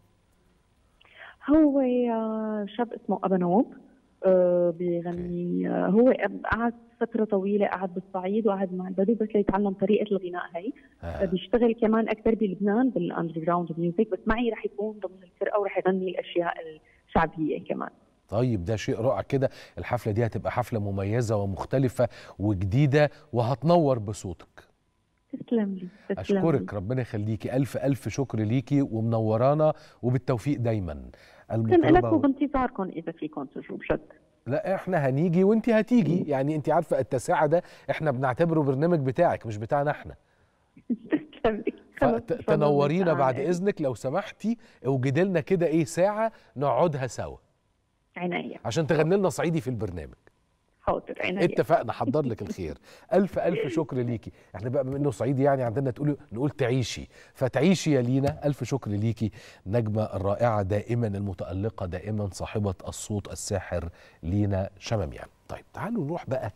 هو آه، شاب اسمه ابا نوب آه، بيغني آه، هو قعد فتره طويله قعد بالصعيد وقعد مع البدو بس ليتعلم طريقه الغناء هي آه. بيشتغل كمان اكثر بلبنان بالاندر جراوند ميوزك بس معي رح يكون ضمن الفرقه ورح يغني الاشياء الشعبيه كمان طيب ده شيء رائع كده الحفله دي هتبقى حفله مميزه ومختلفه وجديده وهتنور بصوتك تسلم لي تسلم اشكرك ربنا يخليكي الف الف شكر ليكي ومنورانا وبالتوفيق دايما شكرا لك المطربه وبانتظاركم اذا فيكم تجوا بجد لا احنا هنيجي وانت هتيجي يعني انت عارفه التاسعه ده احنا بنعتبره برنامج بتاعك مش بتاعنا احنا تسلم لي خلص، فت- إن شاء الله تنورينا بنسمع بعد يعني. اذنك لو سمحتي اوجدي لنا كده ايه ساعه نقعدها سوا عينيا عشان تغني لنا صعيدي في البرنامج حاضر عينيا اتفقنا حضر لك الخير الف الف شكر ليكي احنا بقى بما انه صعيدي يعني عندنا تقولي نقول تعيشي فتعيشي يا لينا الف شكر ليكي نجمه الرائعه دائما المتالقه دائما صاحبه الصوت الساحر لينا شماميان طيب تعالوا نروح بقى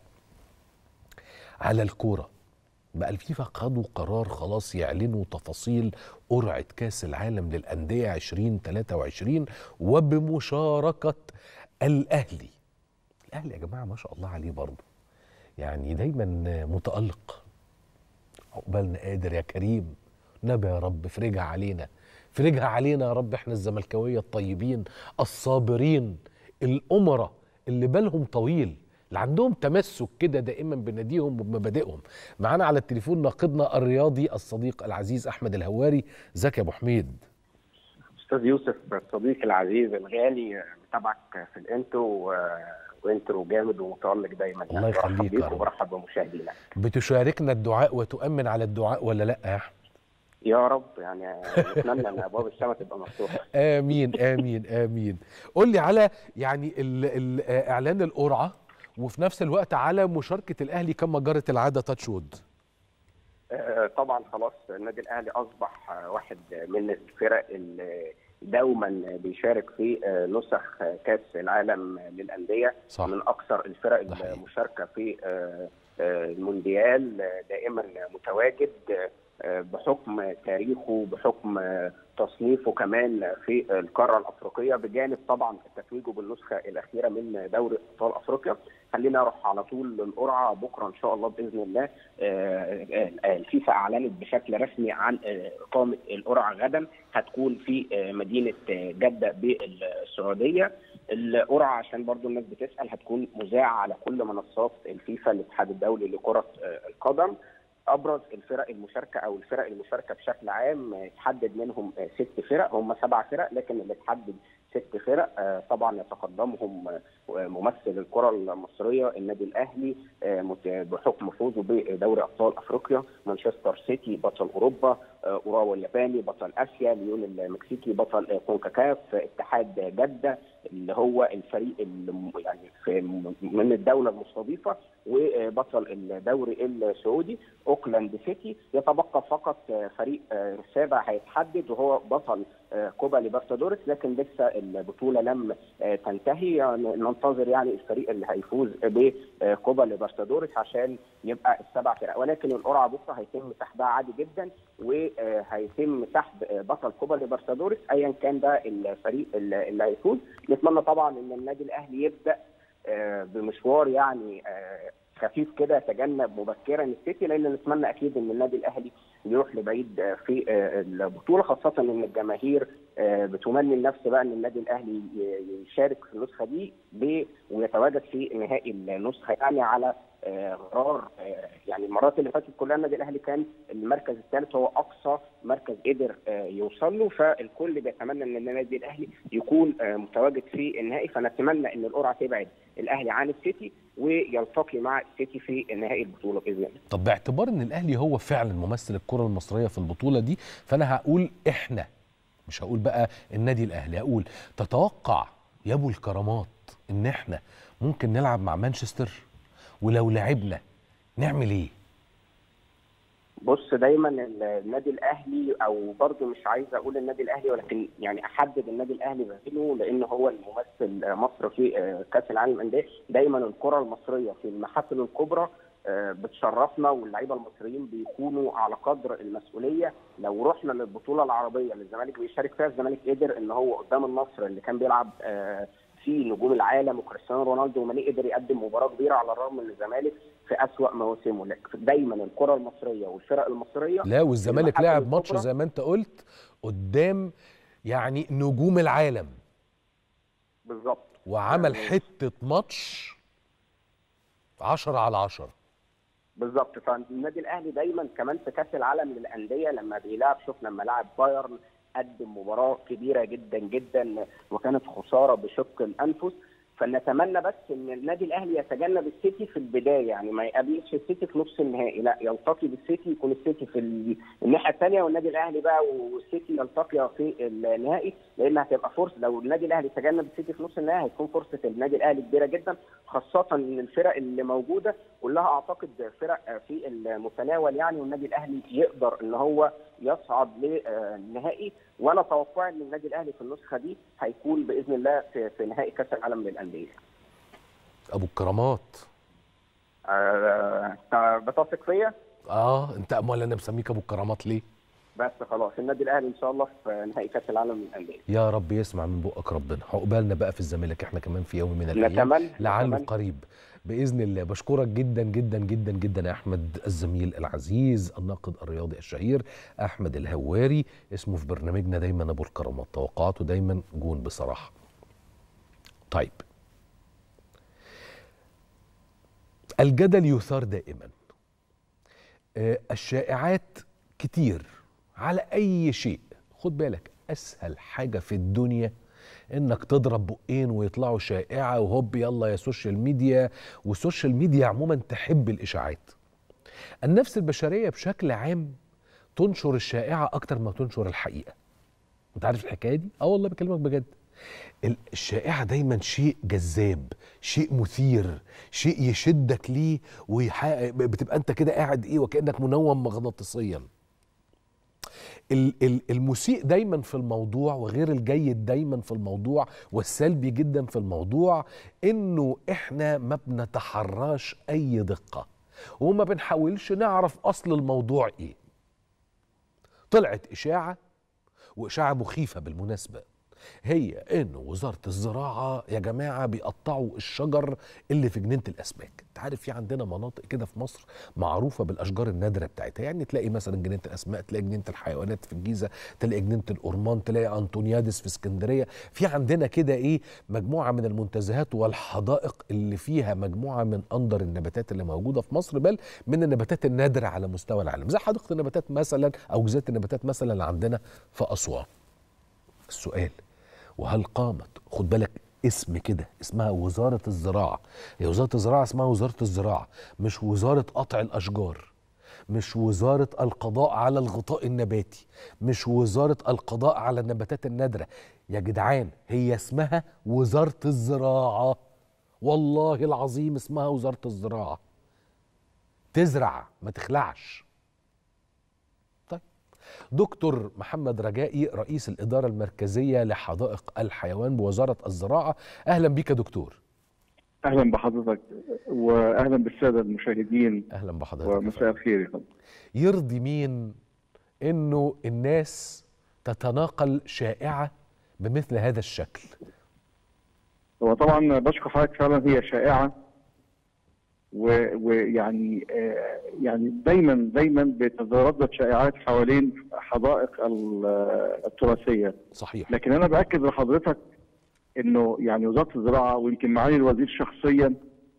على الكوره بقى الفيفا خدوا قرار خلاص يعلنوا تفاصيل قرعه كاس العالم للانديه 2023 وبمشاركه الاهلي الاهلي يا جماعه ما شاء الله عليه برضه يعني دايما متالق عقبالنا قادر يا كريم نبي يا رب فرجها علينا فرجها علينا يا رب احنا الزملكاويه الطيبين الصابرين الامراء اللي بالهم طويل اللي عندهم تمسك كده دائما بناديهم وبمبادئهم معانا على التليفون ناقدنا الرياضي الصديق العزيز احمد الهواري ازيك يا ابو حميد استاذ يوسف صديقي العزيز الغالي متابعك في الانترو و- وانترو جامد ومتالق دايما الله يخليك برحب يا بيك رب. وبرحب بمشاهدينا بتشاركنا الدعاء وتؤمن على الدعاء ولا لا يا احمد يا رب يعني نتمنى ان ابواب السماء تبقى مفتوحه امين امين امين قول لي على يعني ال ال آه، اعلان القرعه وفي نفس الوقت على مشاركه الاهلي كما جرت العاده تاتش وود آه، طبعا خلاص النادي الاهلي اصبح آه، واحد من الفرق اللي دوما بيشارك في آه، نسخ آه، كاس العالم للانديه صح. من اكثر الفرق المشاركه في آه، آه، المونديال آه، دائما متواجد آه، بحكم تاريخه بحكم تصنيفه كمان في القاره الافريقيه بجانب طبعا تتويجه بالنسخه الاخيره من دوري ابطال افريقيا خلينا نروح على طول للقرعه بكره ان شاء الله باذن الله الفيفا اعلنت بشكل رسمي عن اقامه القرعه غدا هتكون في مدينه جده بالسعوديه القرعه عشان برضو الناس بتسال هتكون مذاعه على كل منصات الفيفا الاتحاد الدولي لكره القدم ابرز الفرق المشاركه او الفرق المشاركه بشكل عام اتحدد منهم ست فرق هم سبع فرق لكن اللي اتحدد ست فرق طبعا يتقدمهم ممثل الكره المصريه النادي الاهلي بحكم فوزه بدوري ابطال افريقيا مانشستر سيتي بطل اوروبا اوراوا الياباني بطل اسيا ليون المكسيكي بطل كونكاكاف اتحاد جده اللي هو الفريق اللي يعني في من الدوله المستضيفه وبطل الدوري السعودي اوكلاند سيتي يتبقى فقط فريق سابع هيتحدد وهو بطل كوبا ليبرتادوريس لكن لسه البطوله لم تنتهي يعني ننتظر يعني الفريق اللي هيفوز بكوبا ليبرتادوريس عشان يبقى السبع فرق ولكن القرعه بكره هيتم سحبها عادي جدا وهيتم سحب بطل كوبا ليبرتادوريس ايا كان ده الفريق اللي هيفوز نتمنى طبعا ان النادي الاهلي يبدا بمشوار يعني خفيف كده يتجنب مبكرا السيتي لان نتمنى اكيد ان النادي الاهلي يروح لبعيد في البطوله خاصه ان الجماهير بتمني النفس بقى ان النادي الاهلي يشارك في النسخه دي ويتواجد في نهائي النسخه يعني على غرار يعني المرات اللي فاتت كلها النادي الاهلي كان المركز الثالث هو اقصى مركز قدر يوصل له فالكل بيتمنى ان النادي الاهلي يكون متواجد في النهائي فنتمنى ان القرعه تبعد الاهلي عن السيتي ويلتقي مع السيتي في نهائي البطوله باذن الله. طب باعتبار ان الاهلي هو فعلا ممثل الكره المصريه في البطوله دي فانا هقول احنا مش هقول بقى النادي الاهلي هقول تتوقع يا ابو الكرامات ان احنا ممكن نلعب مع مانشستر ولو لعبنا نعمل ايه؟ بص دايما النادي الاهلي او برضه مش عايز اقول النادي الاهلي ولكن يعني احدد النادي الاهلي بعينه لان هو الممثل مصر في كاس العالم للانديه دايما الكره المصريه في المحافل الكبرى بتشرفنا واللعيبه المصريين بيكونوا على قدر المسؤوليه لو رحنا للبطوله العربيه اللي الزمالك بيشارك فيها الزمالك قدر ان هو قدام النصر اللي كان بيلعب في نجوم العالم وكريستيانو رونالدو وماني قدر يقدم مباراه كبيره على الرغم ان الزمالك في اسوأ مواسمه لكن دايما الكره المصريه والفرق المصريه لا والزمالك لعب ماتش زي ما انت قلت قدام يعني نجوم العالم بالظبط وعمل حته ماتش 10 على 10 بالظبط فالنادي الاهلي دايما كمان في كاس العالم للانديه لما بيلعب شفنا لما لعب بايرن قدم مباراه كبيره جدا جدا وكانت خساره بشق الانفس فنتمنى بس ان النادي الاهلي يتجنب السيتي في البدايه يعني ما يقابلش السيتي في نص النهائي لا يلتقي بالسيتي يكون السيتي في الناحيه الثانيه والنادي الاهلي بقى والسيتي يلتقيا في النهائي لان هتبقى فرصه لو النادي الاهلي تجنب السيتي في نص النهائي هتكون فرصه النادي الاهلي كبيره جدا خاصه ان الفرق اللي موجوده كلها اعتقد فرق في المتناول يعني والنادي الاهلي يقدر ان هو يصعد للنهائي وانا توقعي ان النادي الاهلي في النسخه دي هيكون باذن الله في, في نهائي كاس العالم للانديه. ابو الكرامات آه بتثق فيا؟ اه انت امال انا مسميك ابو الكرامات ليه؟ بس خلاص النادي الاهلي ان شاء الله في نهائي كاس العالم للانديه. يا رب يسمع من بقك ربنا عقبالنا بقى في الزمالك احنا كمان في يوم من الايام نتمنى لعله قريب باذن الله بشكرك جدا جدا جدا جدا يا احمد الزميل العزيز الناقد الرياضي الشهير احمد الهواري اسمه في برنامجنا دايما ابو الكرامات توقعاته دايما جون بصراحه طيب الجدل يثار دائما آه الشائعات كتير على اي شيء خد بالك اسهل حاجه في الدنيا انك تضرب بقين ويطلعوا شائعه وهوب يلا يا سوشيال ميديا والسوشيال ميديا عموما تحب الاشاعات النفس البشريه بشكل عام تنشر الشائعه اكتر ما تنشر الحقيقه انت عارف الحكايه دي اه والله بكلمك بجد الشائعه دايما شيء جذاب شيء مثير شيء يشدك ليه ويحقق بتبقى انت كده قاعد ايه وكانك منوم مغناطيسيا المسيء دايما في الموضوع وغير الجيد دايما في الموضوع والسلبي جدا في الموضوع انه احنا ما بنتحراش اي دقه وما بنحاولش نعرف اصل الموضوع ايه طلعت اشاعه واشاعه مخيفه بالمناسبه هي ان وزاره الزراعه يا جماعه بيقطعوا الشجر اللي في جنينه الاسماك انت عارف في عندنا مناطق كده في مصر معروفه بالاشجار النادره بتاعتها يعني تلاقي مثلا جنينه الاسماك تلاقي جنينه الحيوانات في الجيزه تلاقي جنينه الأورمان تلاقي انطونيادس في اسكندريه في عندنا كده ايه مجموعه من المنتزهات والحدائق اللي فيها مجموعه من اندر النباتات اللي موجوده في مصر بل من النباتات النادره على مستوى العالم زي حديقه النباتات مثلا او جزيره النباتات مثلا اللي عندنا في اسوان السؤال وهل قامت خد بالك اسم كده اسمها وزارة الزراعة هي وزارة الزراعة اسمها وزارة الزراعة مش وزارة قطع الأشجار مش وزارة القضاء على الغطاء النباتي مش وزارة القضاء على النباتات النادرة يا جدعان هي اسمها وزارة الزراعة والله العظيم اسمها وزارة الزراعة تزرع ما تخلعش دكتور محمد رجائي رئيس الإدارة المركزية لحدائق الحيوان بوزارة الزراعة أهلا بك يا دكتور اهلا بحضرتك واهلا بالساده المشاهدين أهلا بحضرتك ومساء الخير يا فندم يرضي مين إنه الناس تتناقل شائعة بمثل هذا الشكل هو طبعا بشكر حضرتك فعلا هي شائعه و- ويعني آه، يعني دايما دايما بتتردد شائعات حوالين حدائق ال- آه، التراثيه صحيح لكن انا باكد لحضرتك انه يعني وزاره الزراعه ويمكن معالي الوزير شخصيا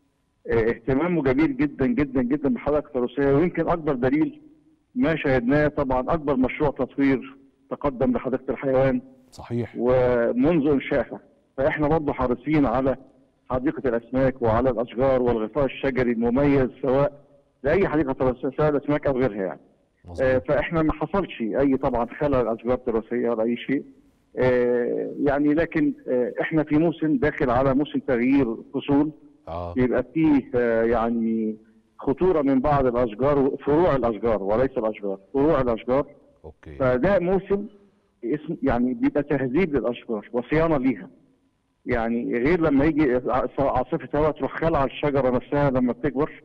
آه، اهتمامه جميل جدا جدا جدا بالحدائق التراثيه ويمكن اكبر دليل ما شاهدناه طبعا اكبر مشروع تطوير تقدم لحديقه الحيوان صحيح ومنذ انشائها فاحنا برضه حريصين على حديقه الاسماك وعلى الاشجار والغطاء الشجري المميز سواء لاي حديقه تراثيه سواء الاسماك او غيرها يعني آه، فاحنا ما حصلش اي طبعا خلل اشجار تراثيه ولا اي شيء آه، يعني لكن آه، احنا في موسم داخل على موسم تغيير فصول آه. يبقى فيه آه، يعني خطوره من بعض الاشجار فروع الاشجار وليس الاشجار فروع الاشجار اوكي فده موسم اسم يعني بيبقى تهذيب للاشجار وصيانه ليها يعني غير لما يجي عاصفه هواء تروح خلع الشجره نفسها لما بتكبر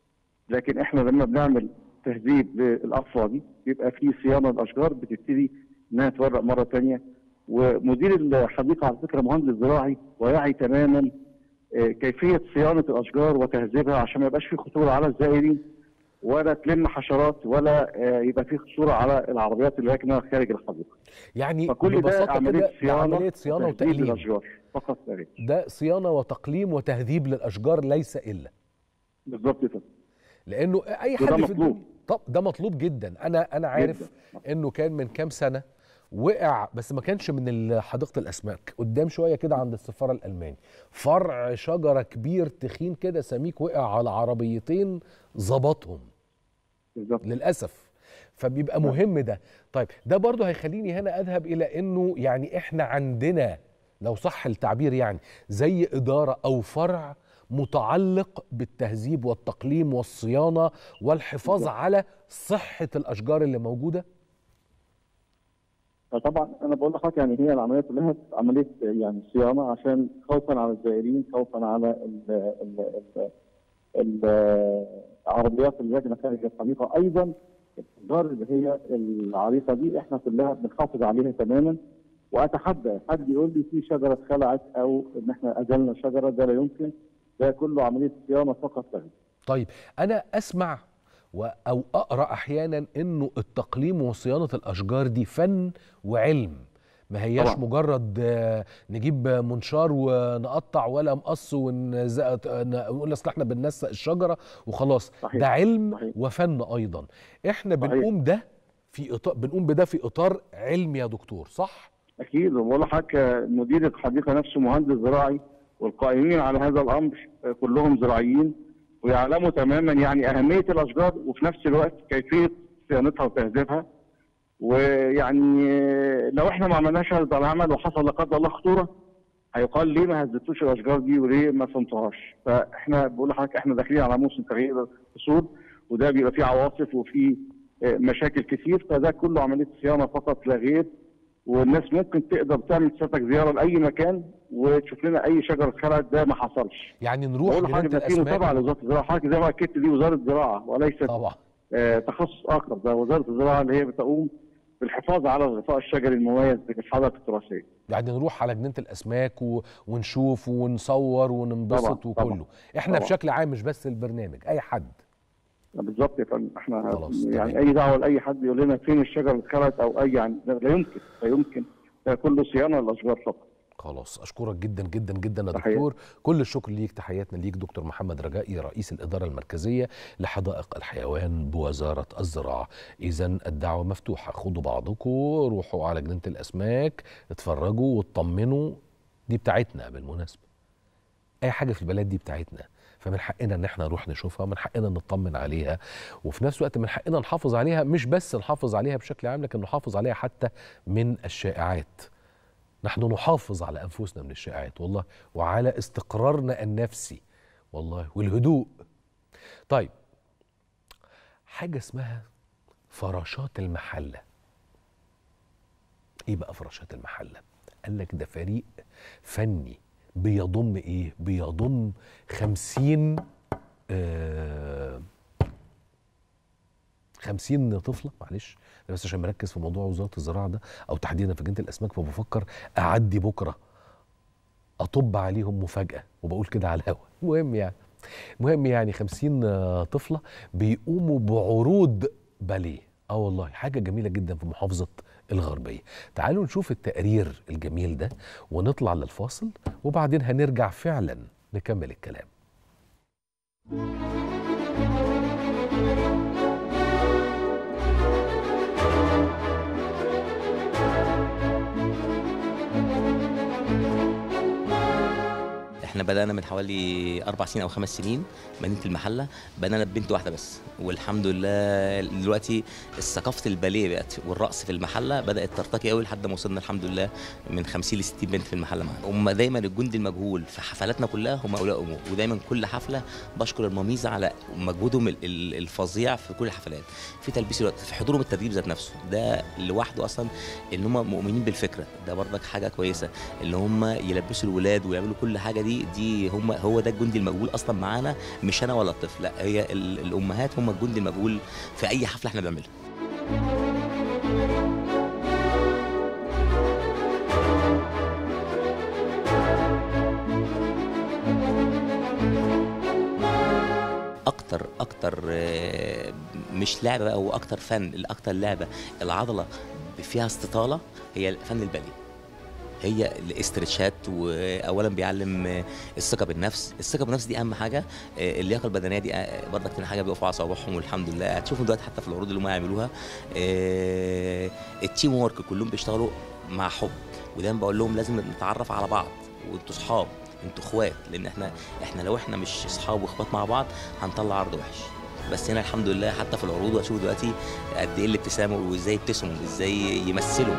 لكن احنا لما بنعمل تهذيب للاقصى دي بيبقى في صيانه للاشجار بتبتدي انها تورق مره ثانيه ومدير الحديقه على فكره مهندس زراعي ويعي تماما آه، كيفيه صيانه الاشجار وتهذيبها عشان ما يبقاش في خطوره على الزائرين ولا تلم حشرات ولا آه، يبقى في خطوره على العربيات اللي راكنه خارج الحديقه يعني فكل ده ببساطة عمليه كده ده صيانه عملية صيانة وتهذيب وتقليم للاشجار فقط لا غير ده صيانة وتقليم وتهذيب للأشجار ليس إلا بالظبط كده لأنه أي وده حد في مطلوب. الدنيا طب ده مطلوب جدا أنا أنا عارف إنه كان من كام سنة وقع بس ما كانش من ال- حديقة الأسماك قدام شوية كده عند السفارة الألماني فرع شجرة كبير تخين كده سميك وقع على عربيتين ظبطهم بالظبط للأسف فبيبقى مهم ده طيب ده برضه هيخليني هنا أذهب إلى إنه يعني إحنا عندنا لو صح التعبير يعني زي إدارة أو فرع متعلق بالتهذيب والتقليم والصيانة والحفاظ على صحة الأشجار اللي موجودة فطبعا انا بقول لحضرتك يعني هي العمليه كلها عمليه يعني صيانه عشان خوفا على الزائرين خوفا على ال ال ال العربيات اللي راكنه خارج الحديقه ايضا الاشجار اللي هي العريقه دي احنا كلها بنحافظ عليها تماما واتحدى حد يقول لي في شجره اتخلعت او ان احنا ازلنا شجره ده لا يمكن ده كله عمليه صيانه فقط لا غير. طيب أنا أسمع و- أو أقرأ أحيانا إنه التقليم وصيانة الأشجار دي فن وعلم ما هياش طبعاً. مجرد آه، نجيب منشار ونقطع ولا مقص ونز- ونقول اصل احنا بننسق الشجره وخلاص صحيح. ده علم صحيح. وفن ايضا احنا صحيح. بنقوم ده في اطار بنقوم بده في اطار علمي يا دكتور صح اكيد وبقول لحضرتك مدير الحديقه نفسه مهندس زراعي والقائمين على هذا الامر كلهم زراعيين ويعلموا تماما يعني اهميه الاشجار وفي نفس الوقت كيفيه صيانتها وتهذيبها ويعني لو احنا ما عملناش هذا العمل وحصل لا قدر الله خطوره هيقال ليه ما هزتوش الاشجار دي وليه ما صنتوهاش فاحنا بقول لحضرتك احنا داخلين على موسم تغيير الفصول وده بيبقى فيه عواصف وفيه آه، مشاكل كتير فده كله عمليه صيانه فقط لا غير والناس ممكن تقدر تعمل سيادتك زياره لاي مكان وتشوف لنا اي شجره اتخلقت ده ما حصلش يعني نروح بقول جنينه لحضرتك ده في متابعه الاسماك لوزاره الزراعه حضرتك زي ما اكدت دي وزاره الزراعه وليست طبعا آه تخصص اخر ده وزاره الزراعه اللي هي بتقوم بالحفاظ على الغطاء الشجري المميز بالحدائق التراثيه. يعني نروح على جنينه الاسماك و... ونشوف ونصور وننبسط طبعاً، وكله طبعاً، احنا طبعاً. بشكل عام مش بس البرنامج اي حد بالظبط يا فندم احنا خلاص، يعني تمام. اي دعوه لاي حد يقول لنا فين الشجر اللي اتخلت او اي يعني لا لا يمكن لا يمكن ده كله صيانه للاشجار فقط. خلاص اشكرك جدا جدا جدا يا تحياتي. دكتور كل الشكر ليك تحياتنا ليك دكتور محمد رجائي رئيس الاداره المركزيه لحدائق الحيوان بوزاره الزراعه اذا الدعوه مفتوحه خدوا بعضكم روحوا على جنينه الاسماك اتفرجوا واطمنوا دي بتاعتنا بالمناسبه اي حاجه في البلد دي بتاعتنا فمن حقنا ان احنا نروح نشوفها ومن حقنا نطمن عليها وفي نفس الوقت من حقنا نحافظ عليها مش بس نحافظ عليها بشكل عام لكن نحافظ عليها حتى من الشائعات نحن نحافظ على انفسنا من الشائعات والله وعلى استقرارنا النفسي والله والهدوء طيب حاجه اسمها فراشات المحله ايه بقى فراشات المحله قال لك ده فريق فني بيضم ايه بيضم خمسين آه خمسين طفلة معلش أنا بس عشان مركز في موضوع وزارة الزراعة ده أو تحديدا في جنينة الأسماك فبفكر أعدي بكرة أطب عليهم مفاجأة وبقول كده على الهوا المهم يعني المهم يعني خمسين آه، طفلة بيقوموا بعروض باليه اه والله حاجة جميلة جدا في محافظة الغربية تعالوا نشوف التقرير الجميل ده ونطلع للفاصل وبعدين هنرجع فعلا نكمل الكلام احنا بدانا من حوالي اربع سنين او خمس سنين مدينه المحله بدانا ببنت واحده بس والحمد لله دلوقتي ثقافه الباليه بقت والرقص في المحله بدات ترتقي قوي لحد ما وصلنا الحمد لله من 50 ل 60 بنت في المحله معانا هم دايما الجندي المجهول في حفلاتنا كلها هم اولياء امور ودايما كل حفله بشكر المميزه على مجهودهم ال- ال- الفظيع في كل الحفلات في تلبيس الوقت في حضورهم التدريب ذات نفسه ده لوحده اصلا ان هم مؤمنين بالفكره ده برضك حاجه كويسه اللي هم يلبسوا الولاد ويعملوا كل حاجه دي دي هم هو ده الجندي المجهول اصلا معانا مش انا ولا الطفل لا هي ال- الامهات هم الجندي المجهول في اي حفله احنا بنعملها اكتر اكتر آه، مش لعبه بقى هو اكتر فن الاكتر لعبه العضله فيها استطاله هي فن الباليه هي الاسترتشات واولا بيعلم آه، الثقه بالنفس الثقه بالنفس دي اهم حاجه آه، اللياقه البدنيه دي آه، برضك تاني حاجه بيقفوا على صوابعهم والحمد لله هتشوفوا دلوقتي حتى في العروض اللي هم يعملوها آه، التيم وورك كلهم بيشتغلوا مع حب ودايما بقول لهم لازم نتعرف على بعض وانتوا صحاب انتوا اخوات لان احنا احنا لو احنا مش اصحاب واخوات مع بعض هنطلع عرض وحش بس هنا الحمد لله حتى في العروض واشوف دلوقتي قد ايه الابتسامه وازاي يبتسموا ازاي يمثلوا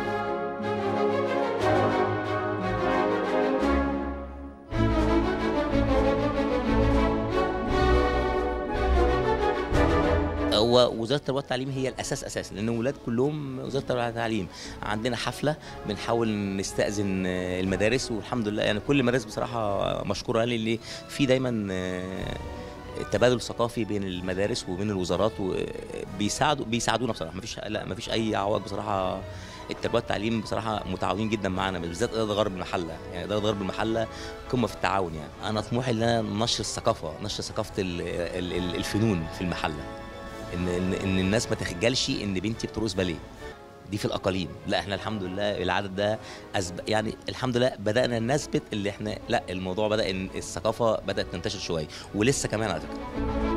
هو وزاره التربيه والتعليم هي الاساس اساسا لان الاولاد كلهم وزاره التربيه والتعليم عندنا حفله بنحاول نستاذن آه، المدارس والحمد لله يعني كل المدارس بصراحه مشكوره يعني اللي في دايما آه، تبادل ثقافي بين المدارس وبين الوزارات وبيساعدوا بيساعدونا بصراحه مفيش لا مفيش اي عوائق بصراحه التربيه والتعليم بصراحه متعاونين جدا معانا بالذات اداره غرب المحله يعني اداره غرب المحله قمه في التعاون يعني انا طموحي ان انا نشر الثقافه نشر ثقافه ال- ال- ال- الفنون في المحله ان ان, إن الناس ما تخجلش ان بنتي بترقص باليه دي في الاقاليم لا احنا الحمد لله العدد ده أسب... يعني الحمد لله بدانا نثبت اللي احنا لا الموضوع بدا ان الثقافه بدات تنتشر شويه ولسه كمان على فكره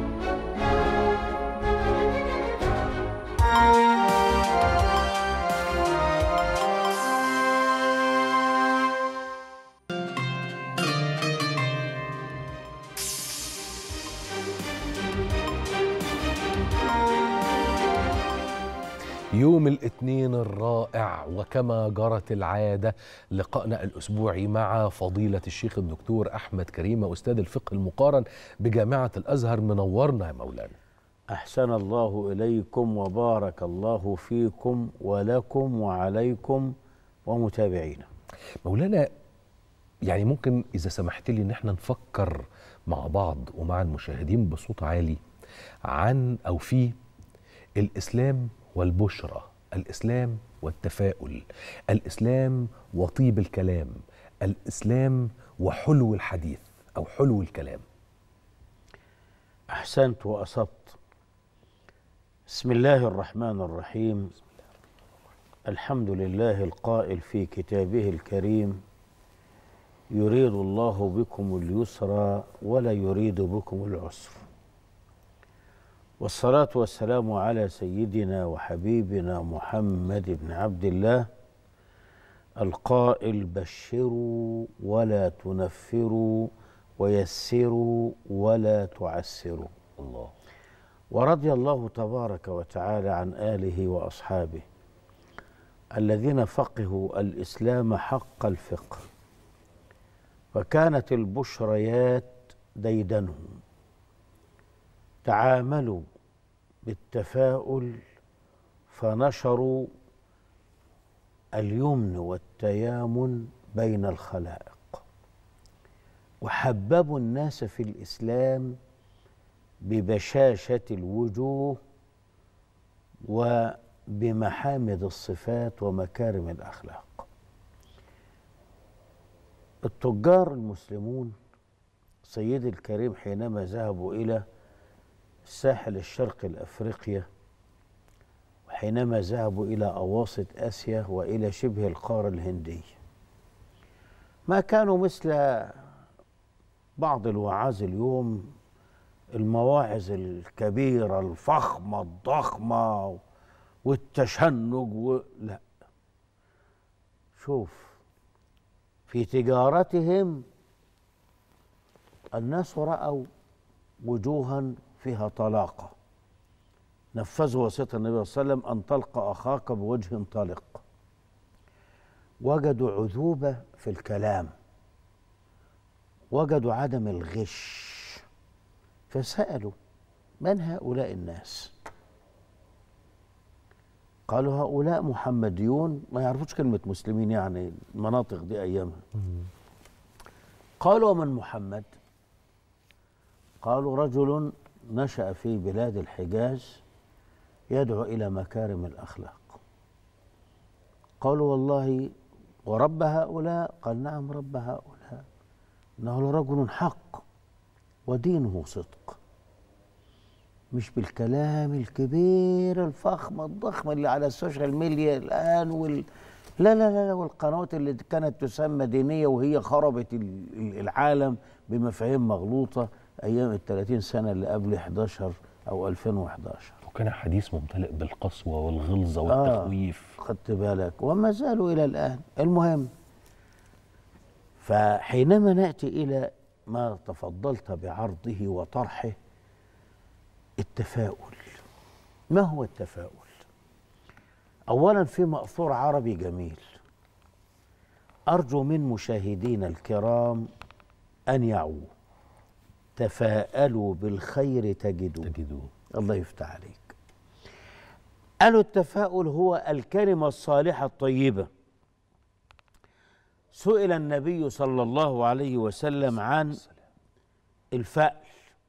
يوم الاثنين الرائع وكما جرت العادة لقائنا الأسبوعي مع فضيلة الشيخ الدكتور أحمد كريمة أستاذ الفقه المقارن بجامعة الأزهر منورنا يا مولانا أحسن الله إليكم وبارك الله فيكم ولكم وعليكم ومتابعينا مولانا يعني ممكن إذا سمحت لي إن احنا نفكر مع بعض ومع المشاهدين بصوت عالي عن أو في الإسلام والبشرى الاسلام والتفاؤل الاسلام وطيب الكلام الاسلام وحلو الحديث او حلو الكلام احسنت واصبت بسم الله الرحمن الرحيم الحمد لله القائل في كتابه الكريم يريد الله بكم اليسر ولا يريد بكم العسر والصلاة والسلام على سيدنا وحبيبنا محمد بن عبد الله القائل بشروا ولا تنفروا ويسروا ولا تعسروا الله ورضي الله تبارك وتعالى عن آله وأصحابه الذين فقهوا الإسلام حق الفقه فكانت البشريات ديدنهم تعاملوا بالتفاؤل فنشروا اليمن والتيامن بين الخلائق وحببوا الناس في الإسلام ببشاشة الوجوه وبمحامد الصفات ومكارم الأخلاق التجار المسلمون سيدي الكريم حينما ذهبوا إلى الساحل الشرقي الأفريقيا وحينما ذهبوا إلى أواسط آسيا وإلى شبه القارة الهندية ما كانوا مثل بعض الوعاظ اليوم المواعظ الكبيرة الفخمة الضخمة والتشنج و... لا شوف في تجارتهم الناس رأوا وجوها فيها طلاقة نفذوا وصية النبي صلى الله عليه وسلم أن تلقى أخاك بوجه طلق وجدوا عذوبة في الكلام وجدوا عدم الغش فسألوا من هؤلاء الناس قالوا هؤلاء محمديون ما يعرفوش كلمة مسلمين يعني المناطق دي أيامها قالوا من محمد قالوا رجل نشأ في بلاد الحجاز يدعو إلى مكارم الأخلاق قالوا والله ورب هؤلاء قال نعم رب هؤلاء إنه لرجل حق ودينه صدق مش بالكلام الكبير الفخم الضخم اللي على السوشيال ميديا الآن وال لا لا لا, لا والقنوات اللي كانت تسمى دينية وهي خربت العالم بمفاهيم مغلوطة أيام ال 30 سنة اللي قبل 11 أو 2011 وكان حديث ممتلئ بالقسوة والغلظة والتخويف آه خدت بالك وما زالوا إلى الآن المهم فحينما نأتي إلى ما تفضلت بعرضه وطرحه التفاؤل ما هو التفاؤل اولا في ماثور عربي جميل ارجو من مشاهدينا الكرام ان يعوا تفاءلوا بالخير تجدوا تجدوه الله يفتح عليك قالوا التفاؤل هو الكلمه الصالحه الطيبه سئل النبي صلى الله عليه وسلم عن الفأل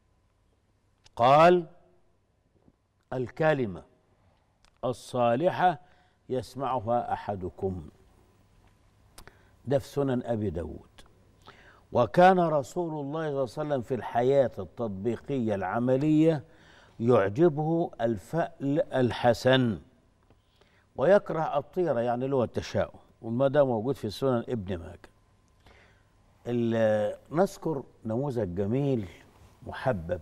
قال الكلمة الصالحة يسمعها أحدكم ده في سنن أبي داود وكان رسول الله صلى الله عليه وسلم في الحياة التطبيقية العملية يعجبه الفأل الحسن ويكره الطيرة يعني اللي هو التشاؤم وما ده موجود في سنن ابن ماجه نذكر نموذج جميل محبب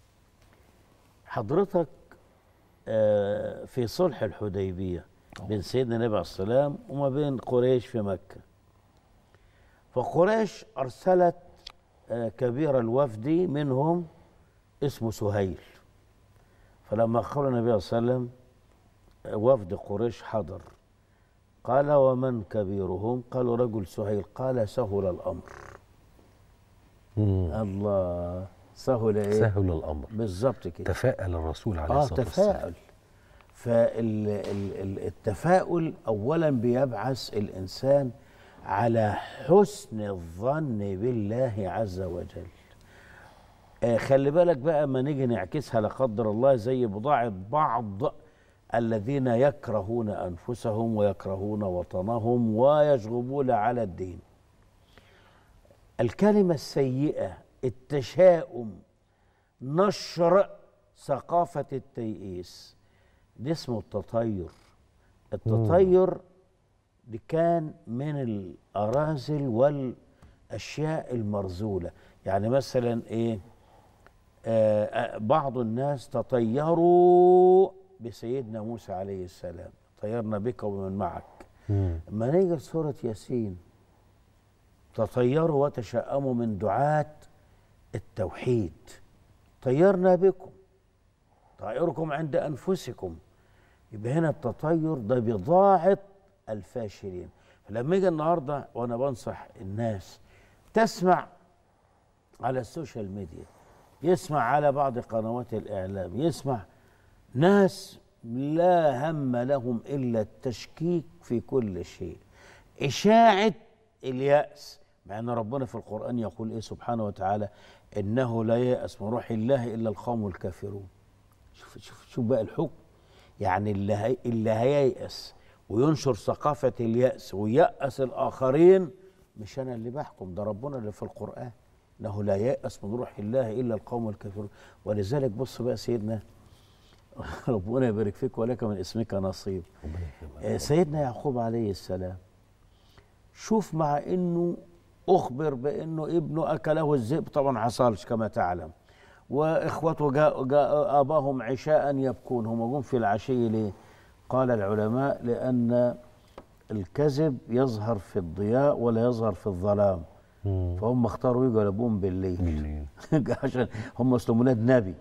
حضرتك في صلح الحديبية بين سيدنا النبي عليه السلام وما بين قريش في مكة فقريش أرسلت كبير الوفد منهم اسمه سهيل فلما خرج النبي صلى الله عليه وسلم وفد قريش حضر قال ومن كبيرهم قالوا رجل سهيل قال سهل الأمر مم. الله سهل ايه سهل الامر بالظبط كده تفاءل الرسول عليه اه الصلاه والسلام تفاؤل فالتفاؤل اولا بيبعث الانسان على حسن الظن بالله عز وجل آه خلي بالك بقى ما نيجي نعكسها لا قدر الله زي بضاعه بعض الذين يكرهون انفسهم ويكرهون وطنهم ويشغبون على الدين الكلمه السيئه التشاؤم نشر ثقافه التيئيس ده اسمه التطير التطير دي كان من الاراذل والاشياء المرذوله يعني مثلا ايه آه آه، بعض الناس تطيروا بسيدنا موسى عليه السلام طيرنا بك ومن معك لما نيجي لسورة ياسين تطيروا وتشأموا من دعاة التوحيد طيرنا بكم طائركم عند أنفسكم يبقى هنا التطير ده بضاعة الفاشلين فلما يجي النهارده وانا بنصح الناس تسمع على السوشيال ميديا يسمع على بعض قنوات الاعلام يسمع ناس لا هم لهم الا التشكيك في كل شيء اشاعه الياس مع ان ربنا في القران يقول ايه سبحانه وتعالى انه لا ييأس من روح الله الا القوم الكافرون شوف شوف شوف بقى الحكم يعني اللي هي اللي هييأس وينشر ثقافة اليأس ويأس الآخرين مش أنا اللي بحكم ده ربنا اللي في القرآن إنه لا ييأس من روح الله إلا القوم الكافرون ولذلك بص بقى سيدنا ربنا يبارك فيك ولك من اسمك نصيب آه، سيدنا يعقوب عليه السلام شوف مع انه اخبر بانه ابنه اكله الذئب طبعا حصلش كما تعلم واخوته جاء, جاء اباهم عشاء يبكون هم جم في العشي ليه قال العلماء لان الكذب يظهر في الضياء ولا يظهر في الظلام فهم اختاروا يجوا لابوهم بالليل عشان هم اصلهم ولاد نبي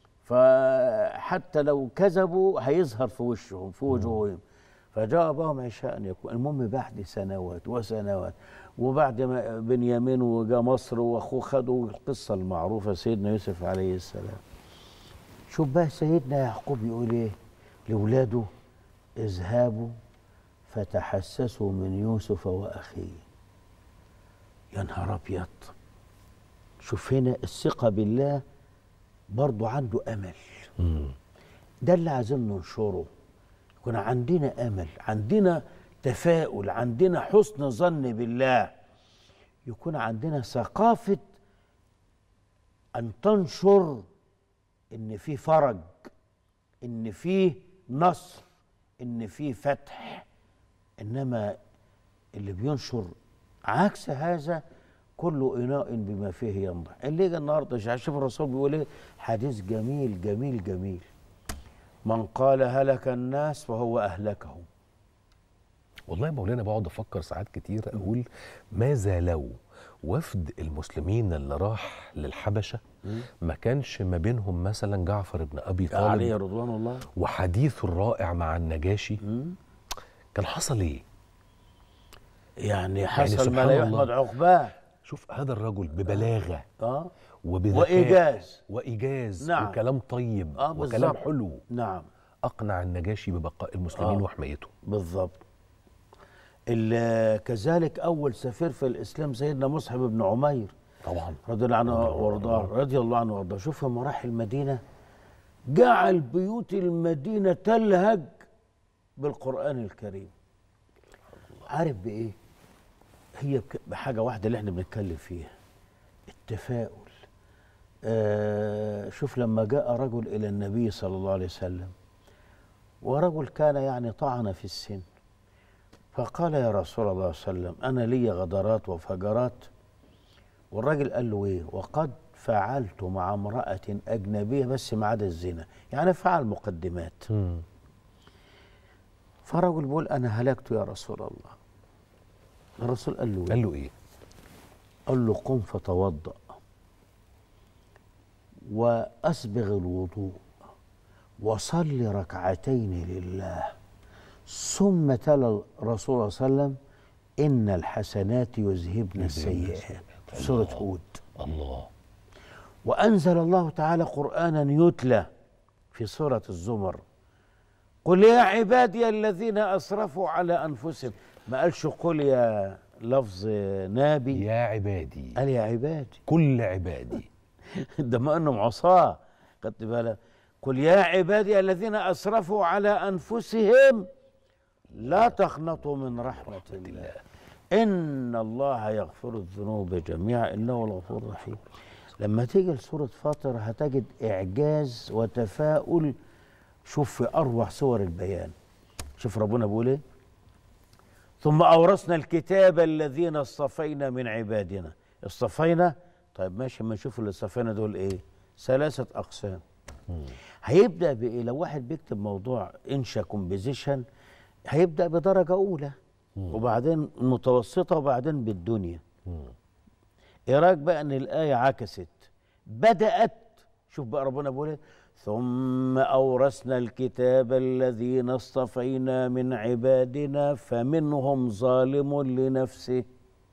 فحتى لو كذبوا هيظهر في وشهم في وجوههم فجاء اباهم عشاء يكون المهم بعد سنوات وسنوات وبعد ما بنيامين وجاء مصر واخوه خدوا القصه المعروفه سيدنا يوسف عليه السلام شوف بقى سيدنا يعقوب يقول ايه لاولاده اذهبوا فتحسسوا من يوسف واخيه يا نهار ابيض شوف هنا الثقه بالله برضو عنده امل ده اللي عايزين ننشره يكون عندنا امل عندنا تفاؤل عندنا حسن ظن بالله يكون عندنا ثقافه ان تنشر ان في فرج ان في نصر ان في فتح انما اللي بينشر عكس هذا كل اناء بما فيه ينضح اللي يجي النهارده شوف الرسول بيقول ايه حديث جميل جميل جميل من قال هلك الناس فهو اهلكهم والله يا مولانا بقعد افكر ساعات كتير اقول ماذا لو وفد المسلمين اللي راح للحبشه ما كانش ما بينهم مثلا جعفر بن ابي طالب عليه رضوان الله وحديثه الرائع مع النجاشي كان حصل ايه؟ يعني حصل ما سبحان لا الله. يحمد عقباه شوف هذا الرجل ببلاغه اه وبذكاء وإيجاز. وايجاز نعم. وكلام طيب آه، وكلام بالظبط. حلو نعم اقنع النجاشي ببقاء المسلمين آه. وحمايته بالضبط ال- كذلك اول سفير في الاسلام سيدنا مصعب بن عمير طبعا رضي الله عنه وارضاه رضي الله عنه وارضاه شوف لما راح المدينه جعل بيوت المدينه تلهج بالقران الكريم عارف بايه هي بك- بحاجه واحده اللي احنا بنتكلم فيها التفاؤل آه شوف لما جاء رجل الى النبي صلى الله عليه وسلم ورجل كان يعني طعن في السن فقال يا رسول الله صلى الله عليه وسلم انا لي غدرات وفجرات والراجل قال له ايه وقد فعلت مع امراه اجنبيه بس ما عدا الزنا يعني فعل مقدمات فرجل بيقول انا هلكت يا رسول الله الرسول قال له إيه؟ قال له ايه قال له قم فتوضأ وأسبغ الوضوء وصل ركعتين لله ثم تلا الرسول صلى الله عليه وسلم إن الحسنات يذهبن السيئات سورة هود الله وأنزل الله تعالى قرآنا يتلى في سورة الزمر قل يا عبادي الذين أسرفوا على أنفسهم ما قالش قل يا لفظ نابي يا عبادي قال يا عبادي كل عبادي ده ما انهم عصاه خدت بالك قل يا عبادي الذين اسرفوا على انفسهم لا تقنطوا من رحمه الله ان الله يغفر الذنوب جميعا انه الغفور الرحيم لما تيجي لسوره فاطر هتجد اعجاز وتفاؤل شوف في اروع صور البيان شوف ربنا بيقول ايه ثم اورثنا الكتاب الذين اصطفينا من عبادنا اصطفينا طيب ماشي اما نشوف اللي اصطفينا دول ايه ثلاثه اقسام هيبدا بايه لو واحد بيكتب موضوع انشا كومبوزيشن هيبدا بدرجه اولى وبعدين متوسطه وبعدين بالدنيا ايه رايك بقى ان الايه عكست بدات شوف بقى ربنا بيقول ايه ثم اورثنا الكتاب الذين اصطفينا من عبادنا فمنهم ظالم لنفسه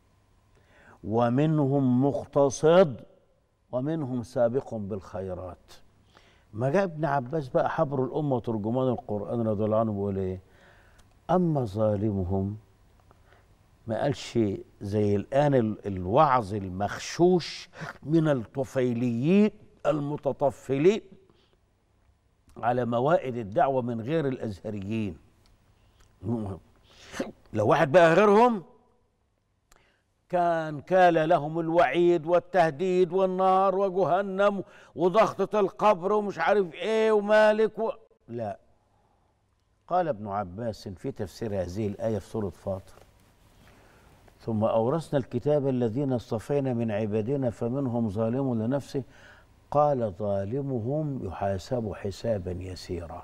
ومنهم مقتصد ومنهم سابق بالخيرات ما جاء ابن عباس بقى حبر الامه وترجمان القران رضي الله عنه بيقول ايه اما ظالمهم ما قالش زي الان ال- الوعظ المخشوش من الطفيليين المتطفلين على موائد الدعوه من غير الازهريين لو واحد بقى غيرهم كان كال لهم الوعيد والتهديد والنار وجهنم وضغطة القبر ومش عارف ايه ومالك و... لا قال ابن عباس في تفسير هذه الآية في سورة فاطر ثم أورثنا الكتاب الذين اصطفينا من عبادنا فمنهم ظالم لنفسه قال ظالمهم يحاسب حسابا يسيرا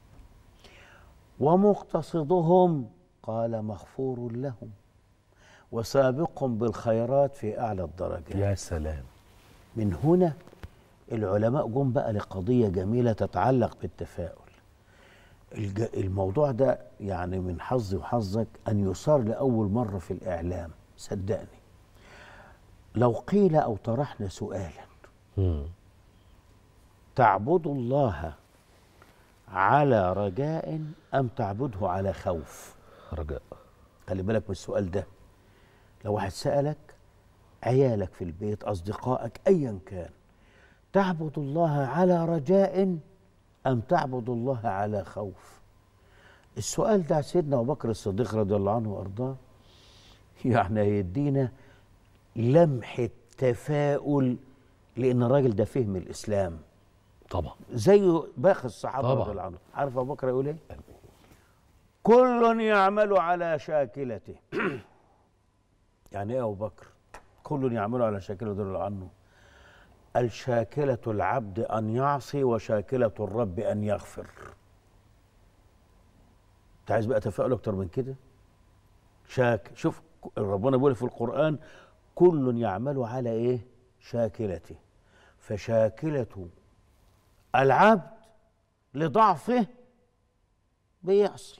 ومقتصدهم قال مغفور لهم وسابق بالخيرات في أعلى الدرجات يا سلام من هنا العلماء جم بقى لقضية جميلة تتعلق بالتفاؤل الج- الموضوع ده يعني من حظي وحظك أن يصار لأول مرة في الإعلام صدقني لو قيل أو طرحنا سؤالا تعبد الله على رجاء أم تعبده على خوف رجاء خلي بالك من السؤال ده لو واحد سألك عيالك في البيت أصدقائك أيا كان تعبد الله على رجاء أم تعبد الله على خوف السؤال ده سيدنا أبو بكر الصديق رضي الله عنه وأرضاه يعني هيدينا لمحة تفاؤل لأن الراجل ده فهم الإسلام طبعا زي باقي الصحابة طبعا. رضي الله عنهم عارف أبو بكر يقول إيه؟ كل يعمل على شاكلته يعني ايه ابو بكر كل يعمل على شاكلته رضي الله عنه الشاكلة العبد أن يعصي وشاكلة الرب أن يغفر أنت عايز بقى تفاؤل أكتر من كده شاك شوف ربنا بيقول في القرآن كل يعمل على إيه شاكلته فشاكلة العبد لضعفه بيعصي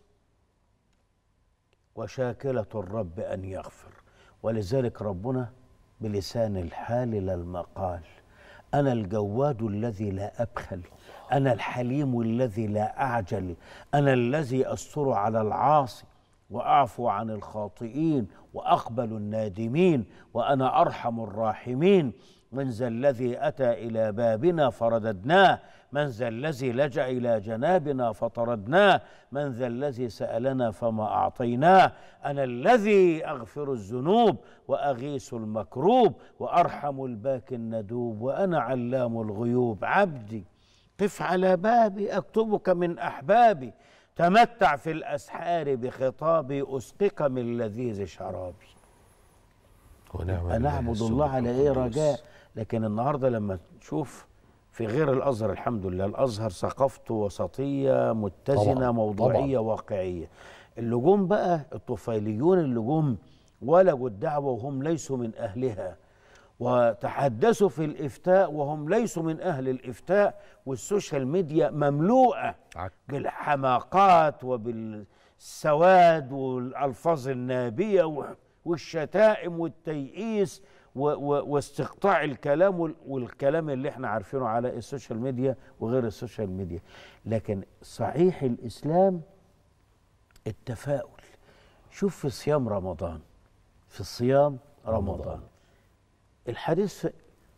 وشاكلة الرب أن يغفر ولذلك ربنا بلسان الحال لا المقال أنا الجواد الذي لا أبخل أنا الحليم الذي لا أعجل أنا الذي أستر على العاصي وأعفو عن الخاطئين وأقبل النادمين وأنا أرحم الراحمين من ذا الذي أتى إلى بابنا فرددناه من ذا الذي لجأ إلى جنابنا فطردناه من ذا الذي سألنا فما أعطيناه أنا الذي أغفر الذنوب وأغيث المكروب وأرحم الباكي الندوب وأنا علام الغيوب عبدي قف على بابي أكتبك من أحبابي تمتع في الأسحار بخطابي أسقك من لذيذ شرابي ونعم أنا أعبد السبح الله على إيه القدوس. رجاء لكن النهاردة لما تشوف في غير الأزهر الحمد لله الأزهر ثقافته وسطية متزنة طبعاً، موضوعية واقعية اللي جم بقى الطفيليون اللي جم ولجوا الدعوة وهم ليسوا من أهلها وتحدثوا في الإفتاء وهم ليسوا من أهل الإفتاء والسوشيال ميديا مملوءة بالحماقات وبالسواد والألفاظ النابية و- والشتائم والتيئيس و- و- واستقطاع الكلام وال- والكلام اللي احنا عارفينه على السوشيال ميديا وغير السوشيال ميديا لكن صحيح الإسلام التفاؤل شوف في صيام رمضان في صيام رمضان الحديث في-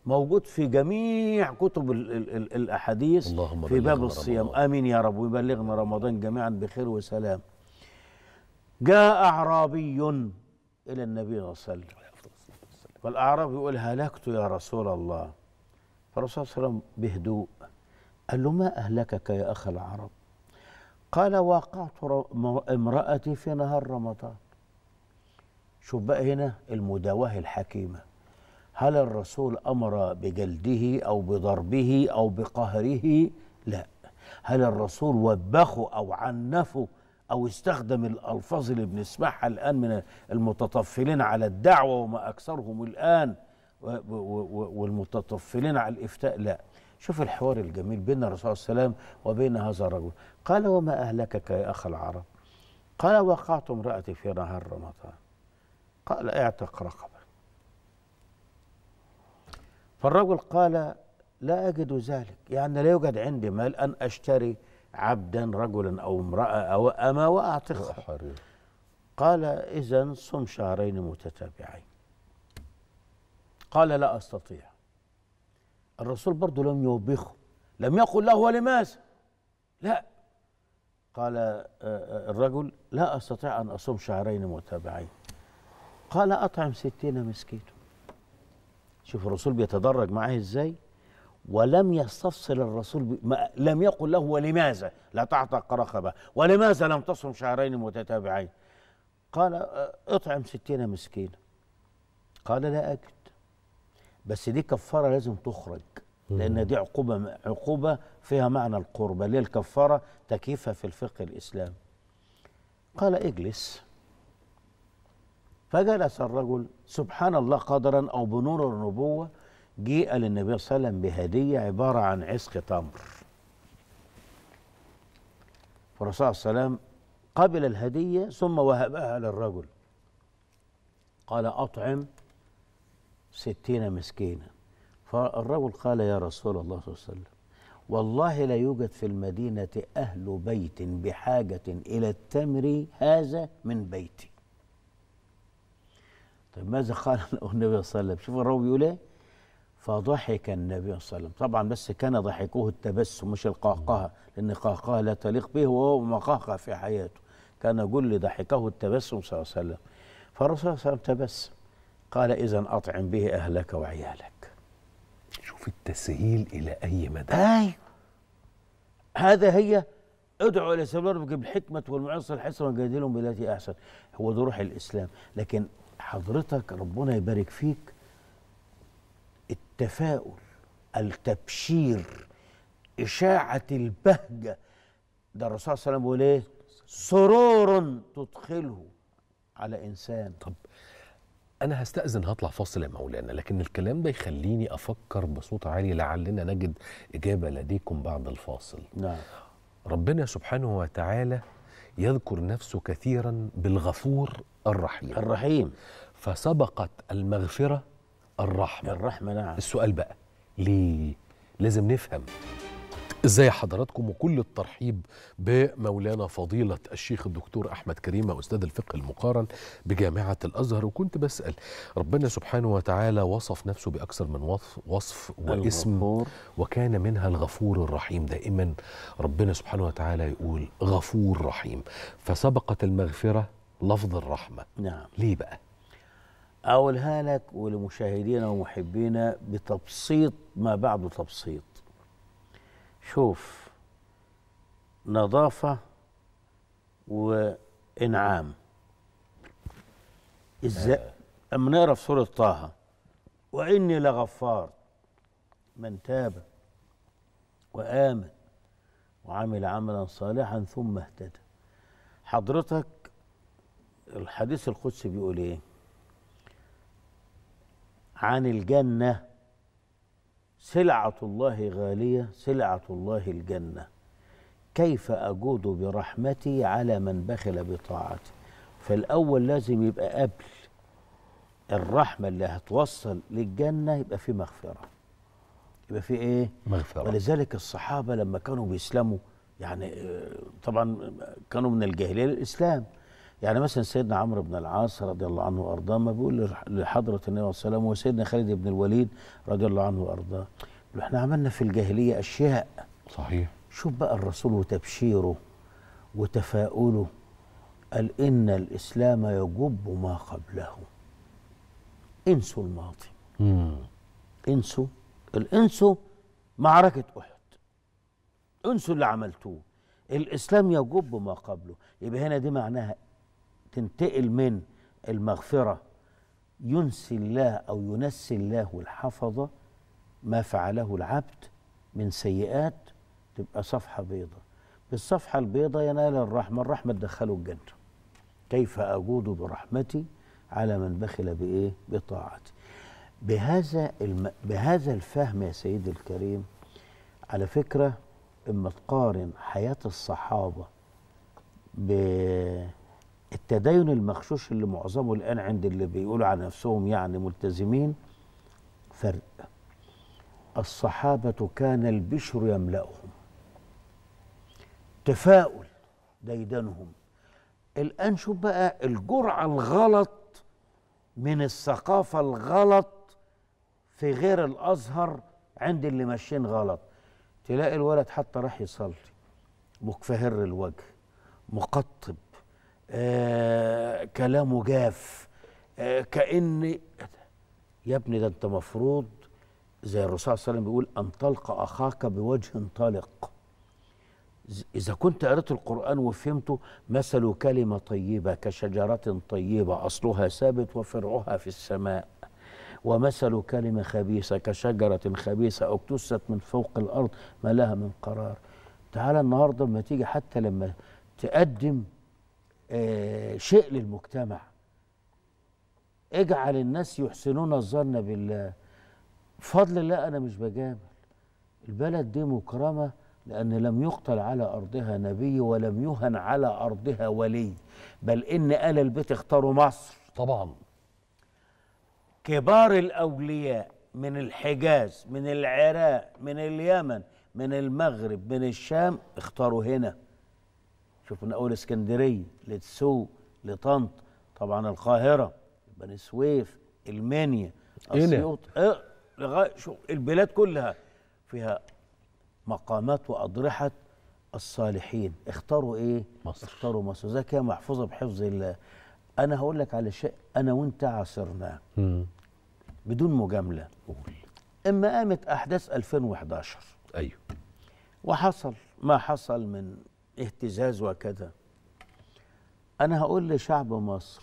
موجود في جميع كتب ال ال ال الاحاديث اللهم في باب بلغنا الصيام رمضان. امين يا رب ويبلغنا رمضان جميعا بخير وسلام جاء اعرابي الى النبي صلى الله عليه وسلم فالاعرابي يقول هلكت يا رسول الله فالرسول صلى الله عليه وسلم بهدوء قال له ما اهلكك يا اخ العرب قال وقعت ر- م- امرأتي في نهار رمضان شوف بقى هنا المداواه الحكيمه هل الرسول امر بجلده او بضربه او بقهره لا هل الرسول وبخه او عنفه او استخدم الالفاظ اللي بنسمعها الان من المتطفلين على الدعوه وما اكثرهم الان و- و- و- والمتطفلين على الافتاء لا شوف الحوار الجميل بين الرسول صلى الله عليه وسلم وبين هذا الرجل قال وما اهلكك يا اخ العرب قال وقعت امراتي في نهار رمضان قال اعتق رقبه فالرجل قال لا أجد ذلك يعني لا يوجد عندي مال أن أشتري عبدا رجلا أو امرأة أو أما وأعتقها قال إذا صم شهرين متتابعين قال لا أستطيع الرسول برضه لم يوبخه لم يقل له ولماذا لا قال آه، آه، الرجل لا أستطيع أن أصوم شهرين متابعين قال أطعم ستين مسكين شوف الرسول بيتدرج معاه ازاي ولم يستفصل الرسول ب... ما لم يقل له ولماذا لا تعتق رقبه ولماذا لم تصم شهرين متتابعين قال آه، اطعم ستين مسكينا قال لا اجد بس دي كفاره لازم تخرج لان دي عقوبه عقوبه فيها معنى القربة اللي هي الكفاره تكييفها في الفقه الاسلامي قال اجلس فجلس الرجل سبحان الله قدرا او بنور النبوه جيء للنبي صلى الله عليه وسلم بهديه عباره عن عسق تمر فالرسول صلى الله عليه وسلم قبل الهديه ثم وهبها للرجل قال اطعم ستين مسكينا فالرجل قال يا رسول الله صلى الله عليه وسلم والله لا يوجد في المدينه اهل بيت بحاجه الى التمر هذا من بيتي طيب ماذا قال له النبي صلى الله عليه وسلم شوف الراوي بيقول ايه فضحك النبي صلى الله عليه وسلم طبعا بس كان ضحكه التبسم مش القهقهه لان القهقهه لا تليق به وهو ما قهقه في حياته كان يقول لي ضحكه التبسم صلى الله عليه وسلم فالرسول صلى الله عليه وسلم تبسم قال اذا اطعم به اهلك وعيالك شوف التسهيل الى اي مدى ايوه هذا هي ادعو الى سبيل ربك بالحكمه والموعظه الحسنه وجادلهم بالتي احسن هو ده روح الاسلام لكن حضرتك ربنا يبارك فيك التفاؤل التبشير اشاعه البهجه ده الرسول صلى الله عليه وسلم بيقول ايه سرور تدخله على انسان طب انا هستاذن هطلع فاصل يا مولانا لكن الكلام ده يخليني افكر بصوت عالي لعلنا نجد اجابه لديكم بعد الفاصل نعم ربنا سبحانه وتعالى يذكر نفسه كثيرا بالغفور الرحيم الرحيم فسبقت المغفره الرحمه الرحمه نعم السؤال بقى ليه لازم نفهم ازاي حضراتكم وكل الترحيب بمولانا فضيلة الشيخ الدكتور أحمد كريمة أستاذ الفقه المقارن بجامعة الأزهر وكنت بسأل ربنا سبحانه وتعالى وصف نفسه بأكثر من وصف, وصف واسم الغفور. وكان منها الغفور الرحيم دائما ربنا سبحانه وتعالى يقول غفور رحيم فسبقت المغفرة لفظ الرحمة نعم ليه بقى أقولها لك ولمشاهدينا ومحبينا بتبسيط ما بعد تبسيط شوف نظافة وإنعام إزاي أما نقرا في سورة طه وإني لغفار من تاب وآمن وعمل عملا صالحا ثم اهتدى حضرتك الحديث القدسي بيقول ايه عن الجنة سلعة الله غالية سلعة الله الجنة كيف أجود برحمتي على من بخل بطاعتي فالأول لازم يبقى قبل الرحمة اللي هتوصل للجنة يبقى في مغفرة يبقى في إيه؟ مغفرة ولذلك الصحابة لما كانوا بيسلموا يعني آه، طبعا كانوا من الجاهلية للإسلام يعني مثلا سيدنا عمرو بن العاص رضي الله عنه وارضاه ما بيقول لح- لحضره النبي صلى الله عليه وسلم وسيدنا خالد بن الوليد رضي الله عنه وارضاه يقول احنا عملنا في الجاهليه اشياء صحيح شوف بقى الرسول وتبشيره وتفاؤله قال ان الاسلام يجب ما قبله انسوا الماضي مم. انسوا الانسوا معركه احد انسوا اللي عملتوه الاسلام يجب ما قبله يبقى هنا دي معناها تنتقل من المغفره ينسي الله او ينسي الله الحفظه ما فعله العبد من سيئات تبقى صفحه بيضاء بالصفحه البيضاء ينال الرحمه الرحمه تدخله الجنه كيف اجود برحمتي على من بخل بايه بطاعتي بهذا الم... بهذا الفهم يا سيدي الكريم على فكره اما تقارن حياه الصحابه بالتدين المغشوش اللي معظمه الان عند اللي بيقولوا على نفسهم يعني ملتزمين فرق الصحابه كان البشر يملاهم تفاؤل ديدنهم الان شوف بقى الجرعه الغلط من الثقافه الغلط في غير الازهر عند اللي ماشيين غلط تلاقي الولد حتى راح يصلي مكفهر الوجه مقطب آه كلامه جاف آه كأن يا ابني ده انت مفروض زي الرسول صلى الله عليه وسلم بيقول ان تلقى اخاك بوجه طلق ز- إذا كنت قرأت القرآن وفهمته مثل كلمة طيبة كشجرة طيبة أصلها ثابت وفرعها في السماء ومثل كلمة خبيثة كشجرة خبيثة اجتثت من فوق الأرض ما لها من قرار تعالى النهاردة لما تيجي حتى لما تقدم آه شيء للمجتمع اجعل الناس يحسنون الظن بالله بفضل الله أنا مش بجامل البلد دي مكرمة لأن لم يقتل على أرضها نبي ولم يهن على أرضها ولي بل إن آل البيت اختاروا مصر طبعا كبار الأولياء من الحجاز من العراق من اليمن من المغرب من الشام اختاروا هنا شوف من أول اسكندرية لتسوق لطنط طبعا القاهرة بني سويف المنيا هنا. أسيوط اه لغاية شوف البلاد كلها فيها مقامات وأضرحة الصالحين اختاروا ايه مصر اختاروا مصر زي كده محفوظة بحفظ الله انا هقول لك على شيء انا وانت عاصرناه مم. بدون مجاملة اما قامت احداث 2011 ايوه وحصل ما حصل من اهتزاز وكذا انا هقول لشعب مصر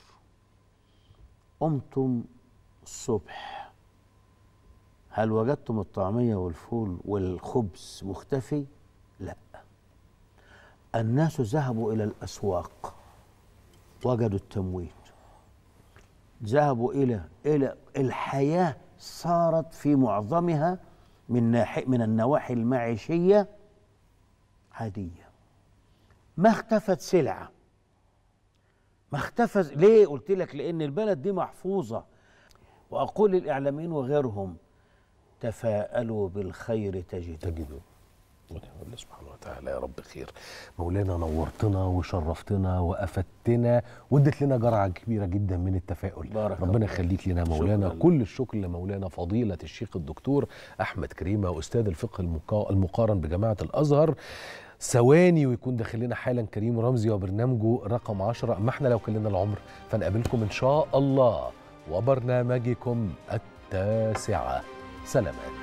قمتم الصبح هل وجدتم الطعمية والفول والخبز مختفي؟ لا الناس ذهبوا إلى الأسواق وجدوا التموين ذهبوا إلى إلى الحياة صارت في معظمها من ناحية من النواحي المعيشية عادية ما اختفت سلعة ما اختفت ليه قلت لك لأن البلد دي محفوظة وأقول للإعلاميين وغيرهم تفاءلوا بالخير تجدوا تجدوا ونعم الله سبحانه وتعالى يا رب خير مولانا نورتنا وشرفتنا وافدتنا وادت لنا جرعه كبيره جدا من التفاؤل بارك ربنا الله. يخليك لنا مولانا شكراً. كل الشكر لمولانا فضيله الشيخ الدكتور احمد كريمه استاذ الفقه المقا- المقارن بجامعه الازهر ثواني ويكون داخل لنا حالا كريم رمزي وبرنامجه رقم 10 اما احنا لو كلنا العمر فنقابلكم ان شاء الله وبرنامجكم التاسعه سلامات